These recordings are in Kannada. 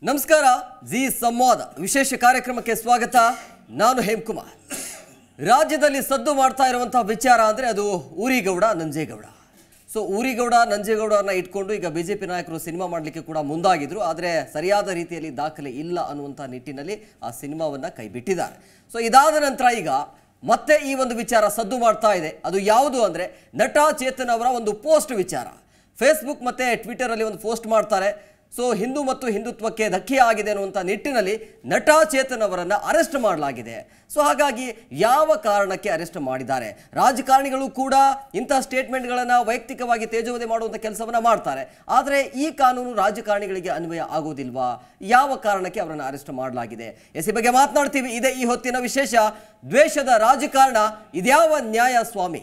ನಮಸ್ಕಾರ ಜಿ ಸಂವಾದ ವಿಶೇಷ ಕಾರ್ಯಕ್ರಮಕ್ಕೆ ಸ್ವಾಗತ ನಾನು ಹೇಮಕುಮಾರ್ ರಾಜ್ಯದಲ್ಲಿ ಸದ್ದು ಮಾಡ್ತಾ ಇರುವಂತಹ ವಿಚಾರ ಅಂದರೆ ಅದು ಊರಿಗೌಡ ನಂಜೇಗೌಡ ಸೊ ಊರಿಗೌಡ ನಂಜೇಗೌಡರನ್ನ ಇಟ್ಕೊಂಡು ಈಗ ಬಿಜೆಪಿ ನಾಯಕರು ಸಿನಿಮಾ ಮಾಡಲಿಕ್ಕೆ ಕೂಡ ಮುಂದಾಗಿದ್ರು ಆದರೆ ಸರಿಯಾದ ರೀತಿಯಲ್ಲಿ ದಾಖಲೆ ಇಲ್ಲ ಅನ್ನುವಂಥ ನಿಟ್ಟಿನಲ್ಲಿ ಆ ಸಿನಿಮಾವನ್ನ ಕೈ ಬಿಟ್ಟಿದ್ದಾರೆ ಸೊ ಇದಾದ ನಂತರ ಈಗ ಮತ್ತೆ ಈ ಒಂದು ವಿಚಾರ ಸದ್ದು ಮಾಡ್ತಾ ಇದೆ ಅದು ಯಾವುದು ಅಂದರೆ ನಟ ಚೇತನ್ ಅವರ ಒಂದು ಪೋಸ್ಟ್ ವಿಚಾರ ಫೇಸ್ಬುಕ್ ಮತ್ತೆ ಟ್ವಿಟರ್ ಅಲ್ಲಿ ಒಂದು ಪೋಸ್ಟ್ ಮಾಡ್ತಾರೆ ಸೊ ಹಿಂದೂ ಮತ್ತು ಹಿಂದುತ್ವಕ್ಕೆ ಧಕ್ಕೆ ಆಗಿದೆ ಅನ್ನುವಂಥ ನಿಟ್ಟಿನಲ್ಲಿ ನಟ ಚೇತನ್ ಅವರನ್ನ ಅರೆಸ್ಟ್ ಮಾಡಲಾಗಿದೆ ಸೊ ಹಾಗಾಗಿ ಯಾವ ಕಾರಣಕ್ಕೆ ಅರೆಸ್ಟ್ ಮಾಡಿದ್ದಾರೆ ರಾಜಕಾರಣಿಗಳು ಕೂಡ ಇಂತಹ ಸ್ಟೇಟ್ಮೆಂಟ್ಗಳನ್ನು ವೈಯಕ್ತಿಕವಾಗಿ ತೇಜೋವಧೆ ಮಾಡುವಂಥ ಕೆಲಸವನ್ನ ಮಾಡ್ತಾರೆ ಆದರೆ ಈ ಕಾನೂನು ರಾಜಕಾರಣಿಗಳಿಗೆ ಅನ್ವಯ ಆಗೋದಿಲ್ವಾ ಯಾವ ಕಾರಣಕ್ಕೆ ಅವರನ್ನು ಅರೆಸ್ಟ್ ಮಾಡಲಾಗಿದೆ ಎಸ್ ಈ ಬಗ್ಗೆ ಮಾತನಾಡ್ತೀವಿ ಇದೇ ಈ ಹೊತ್ತಿನ ವಿಶೇಷ ದ್ವೇಷದ ರಾಜಕಾರಣ ಇದ್ಯಾವ ನ್ಯಾಯ ಸ್ವಾಮಿ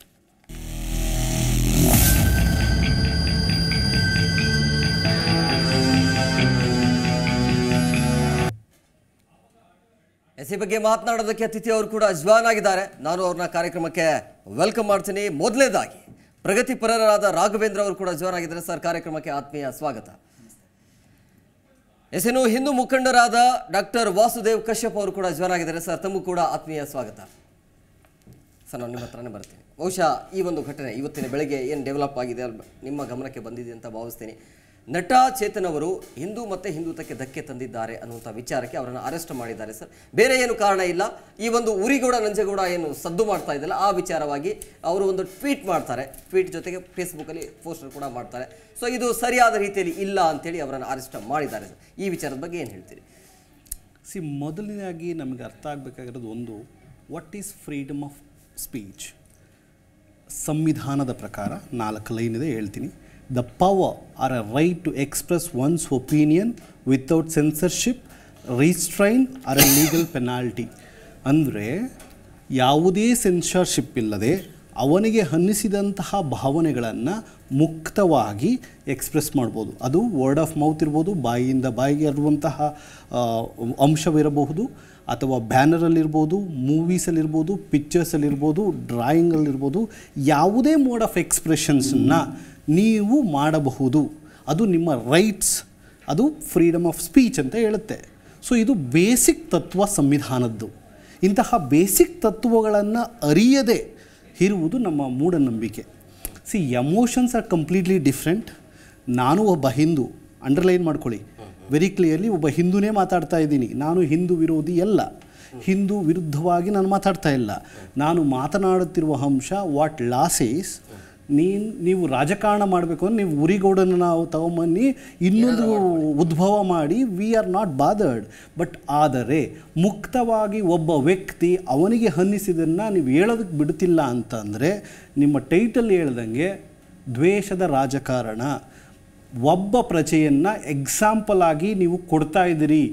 ಎಸ್ ಈ ಬಗ್ಗೆ ಮಾತನಾಡೋದಕ್ಕೆ ಅತಿಥಿ ಅವರು ಕೂಡ ಜಾಯ್ನ್ ಆಗಿದ್ದಾರೆ ನಾನು ಅವ್ರನ್ನ ಕಾರ್ಯಕ್ರಮಕ್ಕೆ ವೆಲ್ಕಮ್ ಮಾಡ್ತೀನಿ ಮೊದಲನೇದಾಗಿ ಪ್ರಗತಿಪರರಾದ ರಾಘವೇಂದ್ರ ಅವರು ಕೂಡ ಜಾಯ್ನ್ ಆಗಿದ್ದಾರೆ ಸರ್ ಕಾರ್ಯಕ್ರಮಕ್ಕೆ ಆತ್ಮೀಯ ಸ್ವಾಗತ ಎಸ್ ಇನ್ನು ಹಿಂದೂ ಮುಖಂಡರಾದ ಡಾಕ್ಟರ್ ವಾಸುದೇವ್ ಕಶ್ಯಪ್ ಅವರು ಕೂಡ ಜಾಯ್ನ್ ಆಗಿದ್ದಾರೆ ಸರ್ ತಮಗೂ ಕೂಡ ಆತ್ಮೀಯ ಸ್ವಾಗತ ಸರ್ ನಾನು ನಿಮ್ಮ ಹತ್ರನೇ ಬರ್ತೀನಿ ಬಹುಶಃ ಈ ಒಂದು ಘಟನೆ ಇವತ್ತಿನ ಬೆಳಗ್ಗೆ ಏನು ಡೆವಲಪ್ ಆಗಿದೆ ಅಲ್ವ ನಿಮ್ಮ ಗಮನಕ್ಕೆ ಬಂದಿದೆ ಅಂತ ಭಾವಿಸ್ತೀನಿ ನಟ ಚೇತನ್ ಅವರು ಹಿಂದೂ ಮತ್ತು ಹಿಂದುತ್ವಕ್ಕೆ ಧಕ್ಕೆ ತಂದಿದ್ದಾರೆ ಅನ್ನುವಂಥ ವಿಚಾರಕ್ಕೆ ಅವರನ್ನು ಅರೆಸ್ಟ್ ಮಾಡಿದ್ದಾರೆ ಸರ್ ಬೇರೆ ಏನು ಕಾರಣ ಇಲ್ಲ ಈ ಒಂದು ಉರಿಗೌಡ ನಂಜೇಗೌಡ ಏನು ಸದ್ದು ಮಾಡ್ತಾ ಇದ್ದಲ್ಲ ಆ ವಿಚಾರವಾಗಿ ಅವರು ಒಂದು ಟ್ವೀಟ್ ಮಾಡ್ತಾರೆ ಟ್ವೀಟ್ ಜೊತೆಗೆ ಫೇಸ್ಬುಕ್ಕಲ್ಲಿ ಪೋಸ್ಟರ್ ಕೂಡ ಮಾಡ್ತಾರೆ ಸೊ ಇದು ಸರಿಯಾದ ರೀತಿಯಲ್ಲಿ ಇಲ್ಲ ಅಂತೇಳಿ ಅವರನ್ನು ಅರೆಸ್ಟ್ ಮಾಡಿದ್ದಾರೆ ಸರ್ ಈ ವಿಚಾರದ ಬಗ್ಗೆ ಏನು ಹೇಳ್ತೀರಿ ಸಿ ಮೊದಲನೇದಾಗಿ ನಮಗೆ ಅರ್ಥ ಆಗಬೇಕಾಗಿರೋದು ಒಂದು what is freedom of speech ಸಂವಿಧಾನದ ಪ್ರಕಾರ ನಾಲ್ಕು ಲೈನ್ ಇದೆ ಹೇಳ್ತೀನಿ the power or a right to express one's opinion without censorship restraint or a legal penalty ಅಂದರೆ ಯಾವುದೇ ಸೆನ್ಸರ್ಶಿಪ್ ಇಲ್ಲದೆ ಅವನಿಗೆ ಅನ್ನಿಸಿದಂತಹ ಭಾವನೆಗಳನ್ನು ಮುಕ್ತವಾಗಿ ಎಕ್ಸ್ಪ್ರೆಸ್ ಮಾಡ್ಬೋದು ಅದು ವರ್ಡ್ ಆಫ್ ಮೌತ್ ಇರ್ಬೋದು ಬಾಯಿಯಿಂದ ಬಾಯಿಗೆ ಇರುವಂತಹ ಆ, ಅಂಶವಿರಬಹುದು ಅಥವಾ ಬ್ಯಾನರಲ್ಲಿರ್ಬೋದು ಮೂವೀಸಲ್ಲಿರ್ಬೋದು ಪಿಕ್ಚರ್ಸಲ್ಲಿರ್ಬೋದು ಡ್ರಾಯಿಂಗಲ್ಲಿರ್ಬೋದು ಯಾವುದೇ ಮೋಡ್ ಆಫ್ ಎಕ್ಸ್ಪ್ರೆಷನ್ಸನ್ನು ನೀವು ಮಾಡಬಹುದು ಅದು ನಿಮ್ಮ ರೈಟ್ಸ್ ಅದು ಫ್ರೀಡಮ್ ಆಫ್ ಸ್ಪೀಚ್ ಅಂತ ಹೇಳುತ್ತೆ ಸೊ ಇದು ಬೇಸಿಕ್ ತತ್ವ ಸಂವಿಧಾನದ್ದು ಇಂತಹ ಬೇಸಿಕ್ ತತ್ವಗಳನ್ನು ಅರಿಯದೆ ಇರುವುದು ನಮ್ಮ ಮೂಢನಂಬಿಕೆ see emotions are completely different ನಾನು ಒಬ್ಬ ಹಿಂದೂ ಅಂಡರ್ಲೈನ್ ಮಾಡ್ಕೊಳ್ಳಿ ವೆರಿ ಕ್ಲಿಯರ್ಲಿ ಒಬ್ಬ ಹಿಂದೂನೇ ಮಾತಾಡ್ತಾ ಇದ್ದೀನಿ ನಾನು ಹಿಂದೂ ವಿರೋಧಿ ಅಲ್ಲ ಹಿಂದೂ ವಿರುದ್ಧವಾಗಿ ನಾನು ಮಾತಾಡ್ತಾ ಇಲ್ಲ ನಾನು ಮಾತನಾಡುತ್ತಿರುವ ಅಂಶ ವಾಟ್ ಲಾಸೇಸ್ ನೀನು ನೀವು ರಾಜಕಾರಣ ಮಾಡಬೇಕು ಅಂದ್ರೆ ನೀವು ಉರಿಗೌಡನ ನಾವು ತಗೊಂಬನ್ನಿ ಇನ್ನೊಂದು ಉದ್ಭವ ಮಾಡಿ we are not bothered but ಆದರೆ ಮುಕ್ತವಾಗಿ ಒಬ್ಬ ವ್ಯಕ್ತಿ ಅವನಿಗೆ ಅನ್ನಿಸಿದ್ದನ್ನು ನೀವು ಹೇಳೋದಕ್ಕೆ ಬಿಡ್ತಿಲ್ಲ ಅಂತಂದರೆ ನಿಮ್ಮ ಟೈಟಲ್ ಹೇಳ್ದಂಗೆ ದ್ವೇಷದ ರಾಜಕಾರಣ ಒಬ್ಬ ಪ್ರಜೆಯನ್ನು ಎಕ್ಸಾಂಪಲ್ ಆಗಿ ನೀವು ಕೊಡ್ತಾ ಇದ್ದೀರಿ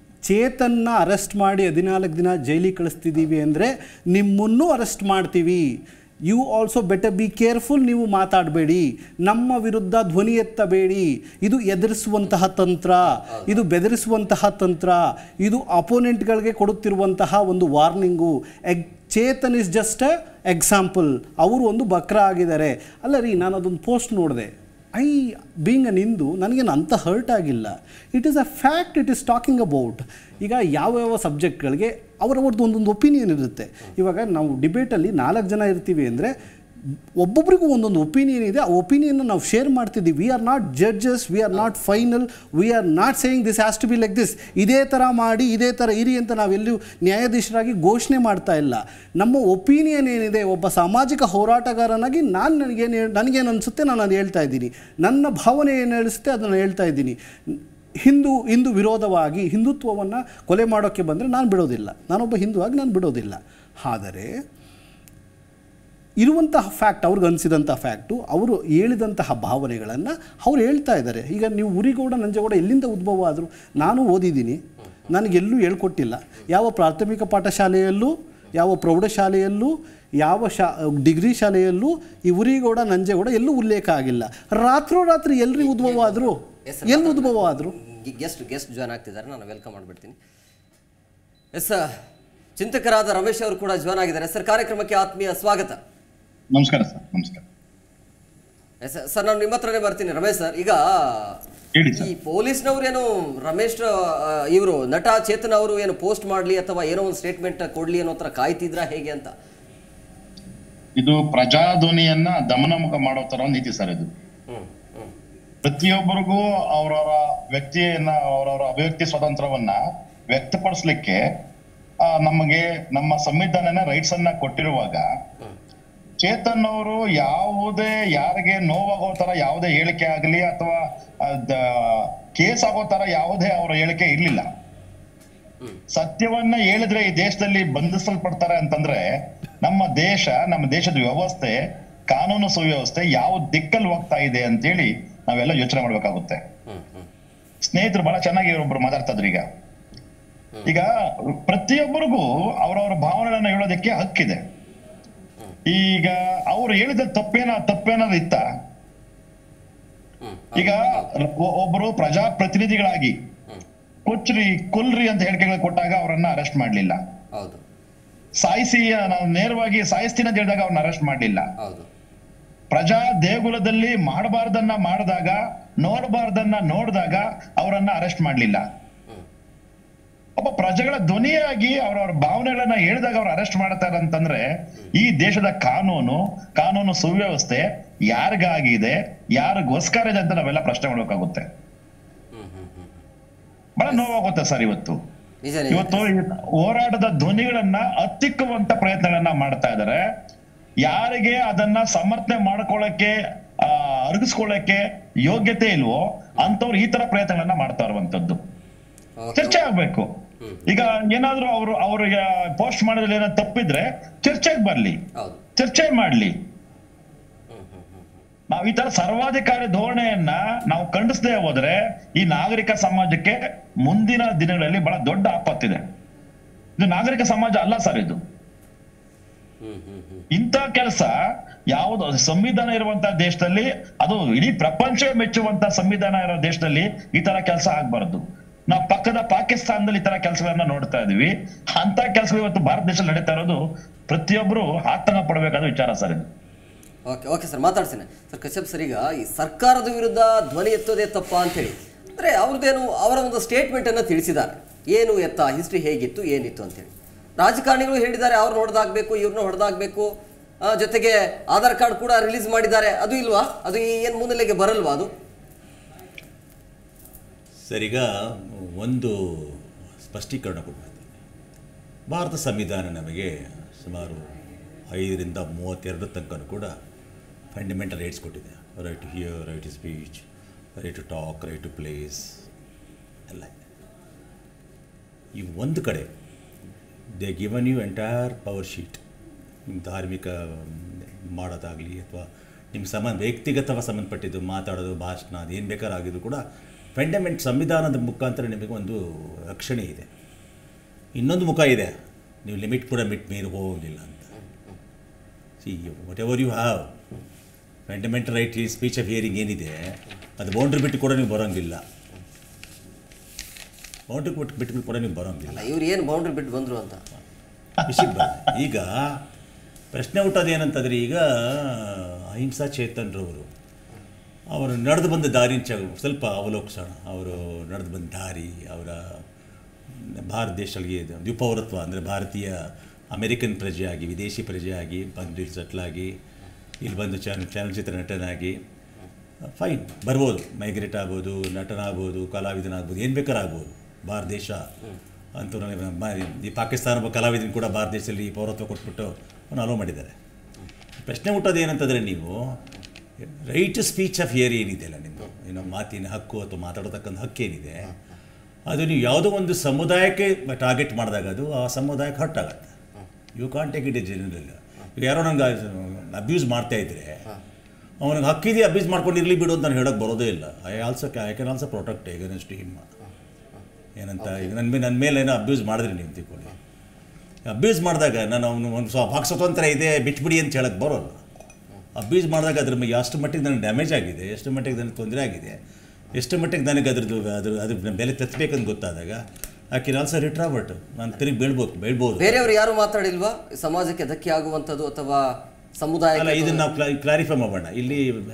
ಚೇತನ್ನ ಅರೆಸ್ಟ್ ಮಾಡಿ ಹದಿನಾಲ್ಕು ದಿನ ಜೈಲಿಗೆ ಕಳಿಸ್ತಿದ್ದೀವಿ ಅಂದರೆ ನಿಮ್ಮನ್ನು ಅರೆಸ್ಟ್ ಮಾಡ್ತೀವಿ you also better be careful ನೀವು ಮಾತಾಡಬೇಡಿ ನಮ್ಮ ವಿರುದ್ಧ ಧ್ವನಿ ಎತ್ತಬೇಡಿ ಇದು ಎದುರಿಸುವಂತಹ ತಂತ್ರ ಇದು ಬೆದರಿಸುವಂತಹ ತಂತ್ರ ಇದು ಅಪೋನೆಂಟ್ಗಳಿಗೆ ಕೊಡುತ್ತಿರುವಂತಹ ಒಂದು warning eg Chetan is just a example ಅವರು ಒಂದು ಬಕ್ರ ಆಗಿದ್ದಾರೆ ಅಲ್ಲ ರೀ ನಾನು ಅದೊಂದು ಪೋಸ್ಟ್ ನೋಡಿದೆ ಐ ಬೀಂಗ್ ಅನ್ ಹಿಂದೂ ನನಗೇನು ಅಂಥ ಹರ್ಟ್ ಆಗಿಲ್ಲ it is a fact it is talking about ಈಗ ಯಾವ ಯಾವ ಸಬ್ಜೆಕ್ಟ್ಗಳಿಗೆ ಅವರವ್ರದ್ದು ಒಂದೊಂದು ಒಪಿನಿಯನ್ ಇರುತ್ತೆ ಇವಾಗ ನಾವು ಡಿಬೇಟಲ್ಲಿ ನಾಲ್ಕು ಜನ ಇರ್ತೀವಿ ಅಂದರೆ ಒಬ್ಬೊಬ್ರಿಗೂ ಒಂದೊಂದು ಒಪಿನಿಯನ್ ಇದೆ ಆ ಒಪಿನಿಯನ್ನ ನಾವು ಶೇರ್ ಮಾಡ್ತಿದ್ದೀವಿ we are not judges we are not final we are not saying this has to be like this ಇದೇ ಥರ ಮಾಡಿ ಇದೇ ಥರ ಇರಿ ಅಂತ ನಾವೆಲ್ಲೂ ನ್ಯಾಯಾಧೀಶರಾಗಿ ಘೋಷಣೆ ಮಾಡ್ತಾ ಇಲ್ಲ ನಮ್ಮ ಒಪಿನಿಯನ್ ಏನಿದೆ ಒಬ್ಬ ಸಾಮಾಜಿಕ ಹೋರಾಟಗಾರನಾಗಿ ನಾನು ನನಗೇನು ನನಗೇನು ಅನಿಸುತ್ತೆ ನಾನು ಅದು ಹೇಳ್ತಾ ಇದ್ದೀನಿ ನನ್ನ ಭಾವನೆ ಏನು ಹೇಳಿಸುತ್ತೆ ಅದನ್ನು ಹೇಳ್ತಾ ಇದ್ದೀನಿ ಹಿಂದೂ ಹಿಂದೂ ವಿರೋಧವಾಗಿ ಹಿಂದುತ್ವವನ್ನು ಕೊಲೆ ಮಾಡೋಕ್ಕೆ ಬಂದರೆ ನಾನು ಬಿಡೋದಿಲ್ಲ ನಾನೊಬ್ಬ ಹಿಂದುವಾಗಿ ನಾನು ಬಿಡೋದಿಲ್ಲ ಆದರೆ ಇರುವಂತಹ ಫ್ಯಾಕ್ಟ್ ಅವ್ರಿಗೆ ಅನಿಸಿದಂಥ ಫ್ಯಾಕ್ಟು ಅವರು ಹೇಳಿದಂತಹ ಭಾವನೆಗಳನ್ನು ಅವ್ರು ಹೇಳ್ತಾ ಇದ್ದಾರೆ ಈಗ ನೀವು ಉರಿಗೌಡ ನಂಜೇಗೌಡ ಎಲ್ಲಿಂದ ಉದ್ಭವ ಆದರು ನಾನು ಓದಿದ್ದೀನಿ ನನಗೆಲ್ಲೂ ಹೇಳ್ಕೊಟ್ಟಿಲ್ಲ ಯಾವ ಪ್ರಾಥಮಿಕ ಪಾಠಶಾಲೆಯಲ್ಲೂ ಯಾವ ಪ್ರೌಢಶಾಲೆಯಲ್ಲೂ ಯಾವ ಶಾ ಡಿಗ್ರಿ ಶಾಲೆಯಲ್ಲೂ ಈ ಉರಿಗೌಡ ನಂಜೇಗೌಡ ಎಲ್ಲೂ ಉಲ್ಲೇಖ ಆಗಿಲ್ಲ ರಾತ್ರೋರಾತ್ರಿ ಎಲ್ರಿ ಉದ್ಭವ ಆದರು ಎಲ್ಲಿ ಉದ್ಭವ ಆದರು ಗೆಸ್ಟ್ ಗೆಸ್ಟ್ ಜಾಯ್ನ್ ಆಗ್ತಿದ್ದಾರೆ ನಾನು ವೆಲ್ಕಮ್ ಮಾಡಿಬಿಡ್ತೀನಿ ಎಸ್ ಚಿಂತಕರಾದ ರಮೇಶ್ ಅವರು ಕೂಡ ಜಾಯ್ನ್ ಆಗಿದ್ದಾರೆ ಸರ್ ಕಾರ್ಯಕ್ರಮಕ್ಕೆ ಆತ್ಮೀಯ ಸ್ವಾಗತ ನಮಸ್ಕಾರ ಸರ್ ನಮಸ್ಕಾರ ಸ- ಸರ್ ನಾನು ನಿಮ್ಮ ಹತ್ರನೇ ಬರ್ತೀನಿ ರಮೇಶ್ ಸರ್ ಈಗ ಹೇಳಿ ಸರ್ ಈ ಪೊಲೀಸ್ನವ್ರು ಏನು ರಮೇಶ್ ಇವರು ನಟ ಚೇತನ್ ಅವರು ಏನು ಪೋಸ್ಟ್ ಮಾಡಲಿ ಅಥವಾ ಏನೋ ಒಂದು ಸ್ಟೇಟ್ಮೆಂಟ್ ಕೊಡ್ಲಿ ಅನ್ನೋ ಥರ ಕಾಯ್ತಿದ್ರಾ ಹೇಗೆ ಅಂತ ಇದು ಪ್ರಜಾಧ್ವನಿಯನ್ನ ದಮನಮುಖ ಮಾಡೋ ತರ ಒಂದ್ ನೀತಿ ಸರ್ ಇದು ಹ್ಮ್ ಹ್ಮ್ ಪ್ರತಿಯೊಬ್ಬರಿಗೂ ಅವರವರ ವ್ಯಕ್ತಿಯನ್ನ ಅವರವರ ಅಭಿವ್ಯಕ್ತಿ ಸ್ವಾತಂತ್ರ್ಯವನ್ನ ವ್ಯಕ್ತಪಡಿಸ್ಲಿಕ್ಕೆ ಆ, ನಮಗೆ ನಮ್ಮ ಸಂವಿಧಾನನ ರೈಟ್ಸ್ ಅನ್ನ ಕೊಟ್ಟಿರುವಾಗ ಚೇತನ್ ಅವರು ಯಾವುದೇ ಯಾರಿಗೆ ನೋವಾಗೋ ತರ ಯಾವುದೇ ಹೇಳಿಕೆ ಆಗಲಿ ಅಥವಾ ಕೇಸ್ ಆಗೋ ತರ ಯಾವುದೇ ಅವರ ಹೇಳಿಕೆ ಇರ್ಲಿಲ್ಲ ಸತ್ಯವನ್ನ ಹೇಳಿದ್ರೆ ಈ ದೇಶದಲ್ಲಿ ಬಂಧಿಸಲ್ಪಡ್ತಾರೆ ಅಂತಂದ್ರೆ ನಮ್ಮ ದೇಶ ನಮ್ಮ ದೇಶದ ವ್ಯವಸ್ಥೆ ಕಾನೂನು ಸುವ್ಯವಸ್ಥೆ ಯಾವ ದಿಕ್ಕಲ್ಲಿ ಹೋಗ್ತಾ ಇದೆ ಅಂತೇಳಿ ನಾವೆಲ್ಲ ಯೋಚನೆ ಮಾಡ್ಬೇಕಾಗುತ್ತೆ ಹ್ಮ್ ಹ್ಮ್ ಸ್ನೇಹಿತರು ಬಹಳ ಚೆನ್ನಾಗಿ ಒಬ್ರು ಮಾತಾಡ್ತಾ ಇದ್ರು ಈಗ ಈಗ ಪ್ರತಿಯೊಬ್ಬರಿಗೂ ಅವರವರ ಭಾವನೆಗಳನ್ನ ಹೇಳೋದಕ್ಕೆ ಹಕ್ಕಿದೆ ಈಗ ಅವ್ರು ಹೇಳಿದ ತಪ್ಪೇನ ತಪ್ಪೇನಾದ್ರು ಇತ್ತ ಹ್ಮ್ ಈಗ ಒ- ಒಬ್ರು ಪ್ರಜಾಪ್ರತಿನಿಧಿಗಳಾಗಿ ಕೊಚ್ರಿ ಕೊಲ್ರಿ ಅಂತ ಹೇಳಿಕೆಗಳು ಕೊಟ್ಟಾಗ ಅವರನ್ನ ಅರೆಸ್ಟ್ ಮಾಡ್ಲಿಲ್ಲ ಹೌದು ಸಾಯಿಸಿ ನಾವು ನೇರವಾಗಿ ಸಾಯಿಸ್ತೀನಿ ಅಂತ ಹೇಳಿದಾಗ ಅವ್ರನ್ನ ಅರೆಸ್ಟ್ ಮಾಡ್ಲಿಲ್ಲ ಹೌದು ಪ್ರಜಾ ದೇಗುಲದಲ್ಲಿ ಮಾಡಬಾರ್ದನ್ನ ಮಾಡಿದಾಗ ನೋಡಬಾರ್ದನ್ನ ನೋಡಿದಾಗ ಅವರನ್ನ ಅರೆಸ್ಟ್ ಮಾಡ್ಲಿಲ್ಲ ಹ್ಮ್ ಒಬ್ಬ ಪ್ರಜೆಗಳ ಧ್ವನಿಯಾಗಿ ಅವರವರ ಭಾವನೆಗಳನ್ನ ಹೇಳಿದಾಗ ಅವ್ರು ಅರೆಸ್ಟ್ ಮಾಡ್ತಾರೆ ಅಂತಂದ್ರೆ ಈ ದೇಶದ ಕಾನೂನು ಕಾನೂನು ಸುವ್ಯವಸ್ಥೆ ಯಾರಿಗಾಗಿದೆ ಯಾರಿಗೋಸ್ಕರ ಇದೆ ಅಂತ ನಾವೆಲ್ಲ ಪ್ರಶ್ನೆ ಮಾಡ್ಬೇಕಾಗುತ್ತೆ ಹ್ಮ್ ಹ್ಮ್ ಹ್ಮ್ ಬಹಳ ನೋವಾಗುತ್ತೆ ಸರ್ ಇವತ್ತು ನಿಜ ನಿಜ ಇವತ್ತು ಈ ಹೋರಾಟದ ಧ್ವನಿಗಳನ್ನ ಹತ್ತಿಕ್ಕುವಂತ ಪ್ರಯತ್ನಗಳನ್ನ ಮಾಡ್ತಾ ಇದ್ದಾರೆ ಯಾರಿಗೆ ಅದನ್ನ ಸಮರ್ಥನೆ ಮಾಡ್ಕೊಳ್ಳಕ್ಕೆ ಆ ಅರಗಿಸ್ಕೊಳ್ಳಕ್ಕೆ ಯೋಗ್ಯತೆ ಇಲ್ವೋ ಅಂತವ್ರು ಈ ತರ ಪ್ರಯತ್ನಗಳನ್ನ ಮಾಡ್ತಾ ಇರುವಂತದ್ದು ಓಕೆ ಚರ್ಚೆ ಆಗ್ಬೇಕು ಈಗ ಏನಾದ್ರೂ ಅವರು ಅವ್ರಿಗೆ ಪೋಸ್ಟ್ ಮಾಡೋದ್ರಲ್ಲಿ ಏನಾದ್ರು ತಪ್ಪಿದ್ರೆ ಚರ್ಚೆಗೆ ಬರ್ಲಿ ಹೌದು ಚರ್ಚೆ ಮಾಡ್ಲಿ ಹ್ಮ್ ಹ್ಮ್ ಹ್ಮ್ ನಾವ್ ಈ ತರ ಸರ್ವಾಧಿಕಾರಿ ಧೋರಣೆಯನ್ನ ನಾವು ಖಂಡಿಸದೆ ಹೋದ್ರೆ ಈ ನಾಗರಿಕ ಸಮಾಜಕ್ಕೆ ಮುಂದಿನ ದಿನಗಳಲ್ಲಿ ಬಹಳ ದೊಡ್ಡ ಆಪತ್ತಿದೆ ಇದು ನಾಗರಿಕ ಸಮಾಜ ಅಲ್ಲ ಸರ್ ಇದು ಹ್ಮ್ ಹ್ಮ್ ಹ್ಮ್ ಇಂಥ ಕೆಲಸ ಯಾವುದು ಸಂವಿಧಾನ ಇರುವಂತ ದೇಶದಲ್ಲಿ ಅದು ಇಡೀ ಪ್ರಪಂಚವೇ ಮೆಚ್ಚುವಂತ ಸಂವಿಧಾನ ಇರೋ ದೇಶದಲ್ಲಿ ಈ ತರ ಕೆಲಸ ಆಗ್ಬಾರ್ದು ನಾವು ಪಕ್ಕದ ಪಾಕಿಸ್ತಾನದಲ್ಲಿ ಈ ತರ ಕೆಲಸಗಳನ್ನ ನೋಡ್ತಾ ಇದೀವಿ ಅಂತ ಕೆಲಸಗಳು ಇವತ್ತು ಭಾರತ ದೇಶದಲ್ಲಿ ನಡೀತಾ ಇರೋದು ಪ್ರತಿಯೊಬ್ಬರು ಆತಂಕ ಪಡಬೇಕಾದ ವಿಚಾರ ಸರ್ ಇದು ಓಕೆ ಓಕೆ ಸರ್ ಮಾತಾಡ್ತೀನಿ ಸರ್ ಕಶ್ಯಪ್ ಸರ್ ಈಗ ಈ ಸರ್ಕಾರದ ವಿರುದ್ಧ ಧ್ವನಿ ಎತ್ತೋದೇ ತಪ್ಪ ಅಂತೇಳಿ ಅಂದರೆ ಅವ್ರದ್ದೇನು ಅವರ ಒಂದು ಸ್ಟೇಟ್ಮೆಂಟನ್ನು ತಿಳಿಸಿದ್ದಾರೆ ಏನು ಎತ್ತ ಹಿಸ್ಟ್ರಿ ಹೇಗಿತ್ತು ಏನಿತ್ತು ಅಂತೇಳಿ ರಾಜಕಾರಣಿಗಳು ಹೇಳಿದ್ದಾರೆ ಅವ್ರನ್ನ ಹೊಡೆದಾಗಬೇಕು ಇವ್ರನ್ನ ಹೊಡೆದಾಗಬೇಕು ಜೊತೆಗೆ ಆಧಾರ್ ಕಾರ್ಡ್ ಕೂಡ ರಿಲೀಸ್ ಮಾಡಿದ್ದಾರೆ ಅದು ಇಲ್ವಾ ಅದು ಏನು ಮುನ್ನೆಲೆಗೆ ಬರಲ್ವಾ ಅದು ಸರ್ ಈಗ ಒಂದು ಸ್ಪಷ್ಟೀಕರಣ ಕೊಡ್ಬೇಕು ಭಾರತ ಸಂವಿಧಾನ ನಮಗೆ ಸುಮಾರು ಐದರಿಂದ ಮೂವತ್ತೆರಡು ತನಕ ಕೂಡ ಫಂಡಮೆಂಟಲ್ ರೈಟ್ಸ್ ಕೊಟ್ಟಿದೆ right to hear right to speech right to talk right to place ಎಲ್ಲ ಇದೆ. ಈ ಒಂದು ಕಡೆ they given you entire power sheet ನಿಮ್ಮ ಧಾರ್ಮಿಕ ಮಾಡೋದಾಗಲಿ ಅಥವಾ ನಿಮ್ಮ ಸಂಬಂಧ ವ್ಯಕ್ತಿಗತವಾಗಿ ಸಂಬಂಧಪಟ್ಟಿದ್ದು ಮಾತಾಡೋದು ಭಾಷಣ ಅದೇನು ಬೇಕಾದ್ರೂ ಆಗಿದ್ರು ಕೂಡ ಫಂಡಮೆಂಟ್ ಸಂವಿಧಾನದ ಮುಖಾಂತರ ನಿಮಗೆ ಒಂದು ರಕ್ಷಣೆ ಇದೆ ಇನ್ನೊಂದು ಮುಖ ಇದೆ ನೀವು ಲಿಮಿಟ್ ಕೂಡ ಮಿಟ್ ಮೀರಿ ಹೋಗಲಿಲ್ಲ ಅಂತ see whatever you have fundamental right ಈ ಸ್ಪೀಚ್ ಆಫ್ ಹಿಯರಿಂಗ್ ಏನಿದೆ ಅದು ಬೌಂಡ್ರಿ ಬಿಟ್ಟು ಕೂಡ ನೀವು ಬರೋಂಗಿಲ್ಲ ಬೌಂಡ್ರಿ ಬಿಟ್ಟು ಬಿಟ್ಟು ಕೂಡ ನೀವು ಬರೋಂಗಿಲ್ಲ ಅಲ್ಲ ಇವ್ರು ಏನು ಬೌಂಡ್ರಿ ಬಿಟ್ಟು ಬಂದರು ಅಂತ ವಿಷಯಕ್ಕೆ ಬರೋಣ. ಈಗ ಪ್ರಶ್ನೆ ಹುಟ್ಟೋದು ಏನಂತಂದರೆ ಈಗ ಅಹಿಂಸಾ ಚೇತನ್ರವರು ಅವರು ನಡೆದು ಬಂದ ದಾರಿ ಚ ಸ್ವಲ್ಪ ಅವಲೋಕಿಸೋಣ ಅವರು ನಡೆದು ಬಂದ ದಾರಿ ಅವರ ಭಾರತ ದೇಶಗಳಿಗೆ ಇದು ದ್ವಿಪೌರತ್ವ ಅಂದರೆ ಭಾರತೀಯ ಅಮೆರಿಕನ್ ಪ್ರಜೆಯಾಗಿ ವಿದೇಶಿ ಪ್ರಜೆಯಾಗಿ ಬಂದು ಇಲ್ಲಿ ಸೆಟ್ಲಾಗಿ ಇಲ್ಲಿ ಬಂದು ಚಲ ಚಲನಚಿತ್ರ ನಟನಾಗಿ ಫೈನ್ ಬರ್ಬೋದು ಮೈಗ್ರೇಟ್ ಆಗ್ಬೋದು ನಟನಾಗ್ಬೋದು ಕಲಾವಿದನಾಗ್ಬೋದು ಏನು ಬೇಕಾದ್ರೂ ಆಗ್ಬೋದು ಭಾರತ ದೇಶ ಅಂತೂ ನನಗೆ ಮ- ಈ ಪಾಕಿಸ್ತಾನ ಒಬ್ಬ ಕಲಾವಿದನ ಕೂಡ ಭಾರತ ದೇಶದಲ್ಲಿ ಪೌರತ್ವ ಕೊಟ್ಬಿಟ್ಟು ಅವನು ಅಲೋ ಮಾಡಿದ್ದಾರೆ ಪ್ರಶ್ನೆ ಹುಟ್ಟೋದು ಏನಂತಂದರೆ ನೀವು ರೈಟ್ ಸ್ಪೀಚ್ ಆಫ್ ಹಿಯರ್ ಏನಿದೆಯಲ್ಲ ನಿಮ್ಮದು ಏನೋ ಮಾತಿನ ಹಕ್ಕು ಅಥವಾ ಮಾತಾಡತಕ್ಕಂಥ ಹಕ್ಕೇನಿದೆ ಅದು ನೀವು ಯಾವುದೋ ಒಂದು ಸಮುದಾಯಕ್ಕೆ ಟಾರ್ಗೆಟ್ ಮಾಡಿದಾಗ ಅದು ಆ ಸಮುದಾಯಕ್ಕೆ ಹರ್ಟ್ ಆಗುತ್ತೆ you can't take it a general ಈಗ ಯಾರೋ ನಂಗೆ ಅಬ್ಯೂಸ್ ಮಾಡ್ತಾ ಇದ್ರೆ ಅವನಿಗೆ ಹಕ್ಕಿದೆ ಅಬ್ಯೂಸ್ ಮಾಡ್ಕೊಂಡು ಇರಲಿ ಬಿಡು ಅಂತ ನಾನು ಹೇಳೋಕ್ಕೆ ಬರೋದೇ ಇಲ್ಲ I also I can also protect against him ಏನಂತ ಈಗ ನನ್ನ ಮೇಲೆ ನನ್ನ ಮೇಲೆ ಏನೋ ಅಬ್ಯೂಸ್ ಮಾಡಿದ್ರಿ ನೀವು ತಿಳ್ಕೊಳ್ಳಿ ಅಬ್ಯೂಸ್ ಮಾಡಿದಾಗ ನಾನು ಅವನು ಒಂದು ಸ್ವ ವಾಕ್ ಸ್ವಾತಂತ್ರ್ಯ ಇದೆ ಬಿಟ್ಬಿಡಿ ಅಂತ ಹೇಳಕ್ಕೆ ಬರೋಲ್ಲ ಅಬ್ಯೂಸ್ ಮಾಡಿದಾಗ ಅದ್ರ ಮೇಲೆ ಎಷ್ಟು ಮಟ್ಟಿಗೆ ನನಗೆ ಡ್ಯಾಮೇಜ್ ಆಗಿದೆ ಎಷ್ಟು ಮಟ್ಟಿಗೆ ನನಗೆ ತೊಂದರೆ ಆಗಿದೆ ಎಷ್ಟು ಮಟ್ಟಿಗೆ ನನಗೆ ಅದ್ರದ್ದು ಅದ್ರ ಅದ್ರ ಬೆಲೆ ತೆತ್ತಬೇಕಂತ ಗೊತ್ತಾದಾಗ ಆಕೆ ಆಲ್ಸೋ ರಿಟ್ರಾವರ್ಟ್ ನಾನು ತಿರುಗಿ ಬೀಳ್ಬೋದು ಬೀಳ್ಬೋದು ಬೇರೆಯವರು ಯಾರು ಮಾತಾಡಿಲ್ವಾ ಸಮಾಜಕ್ಕೆ ಧಕ್ಕೆ ಆಗುವಂಥದ್ದು ಅಥವಾ ಸಮುದಾಯ ಅಲ್ಲ ಇದನ್ನು ನಾವು ಕ್ಲಾ ಕ್ಲಾರಿಫೈ ಮಾಡೋಣ ಇಲ್ಲಿ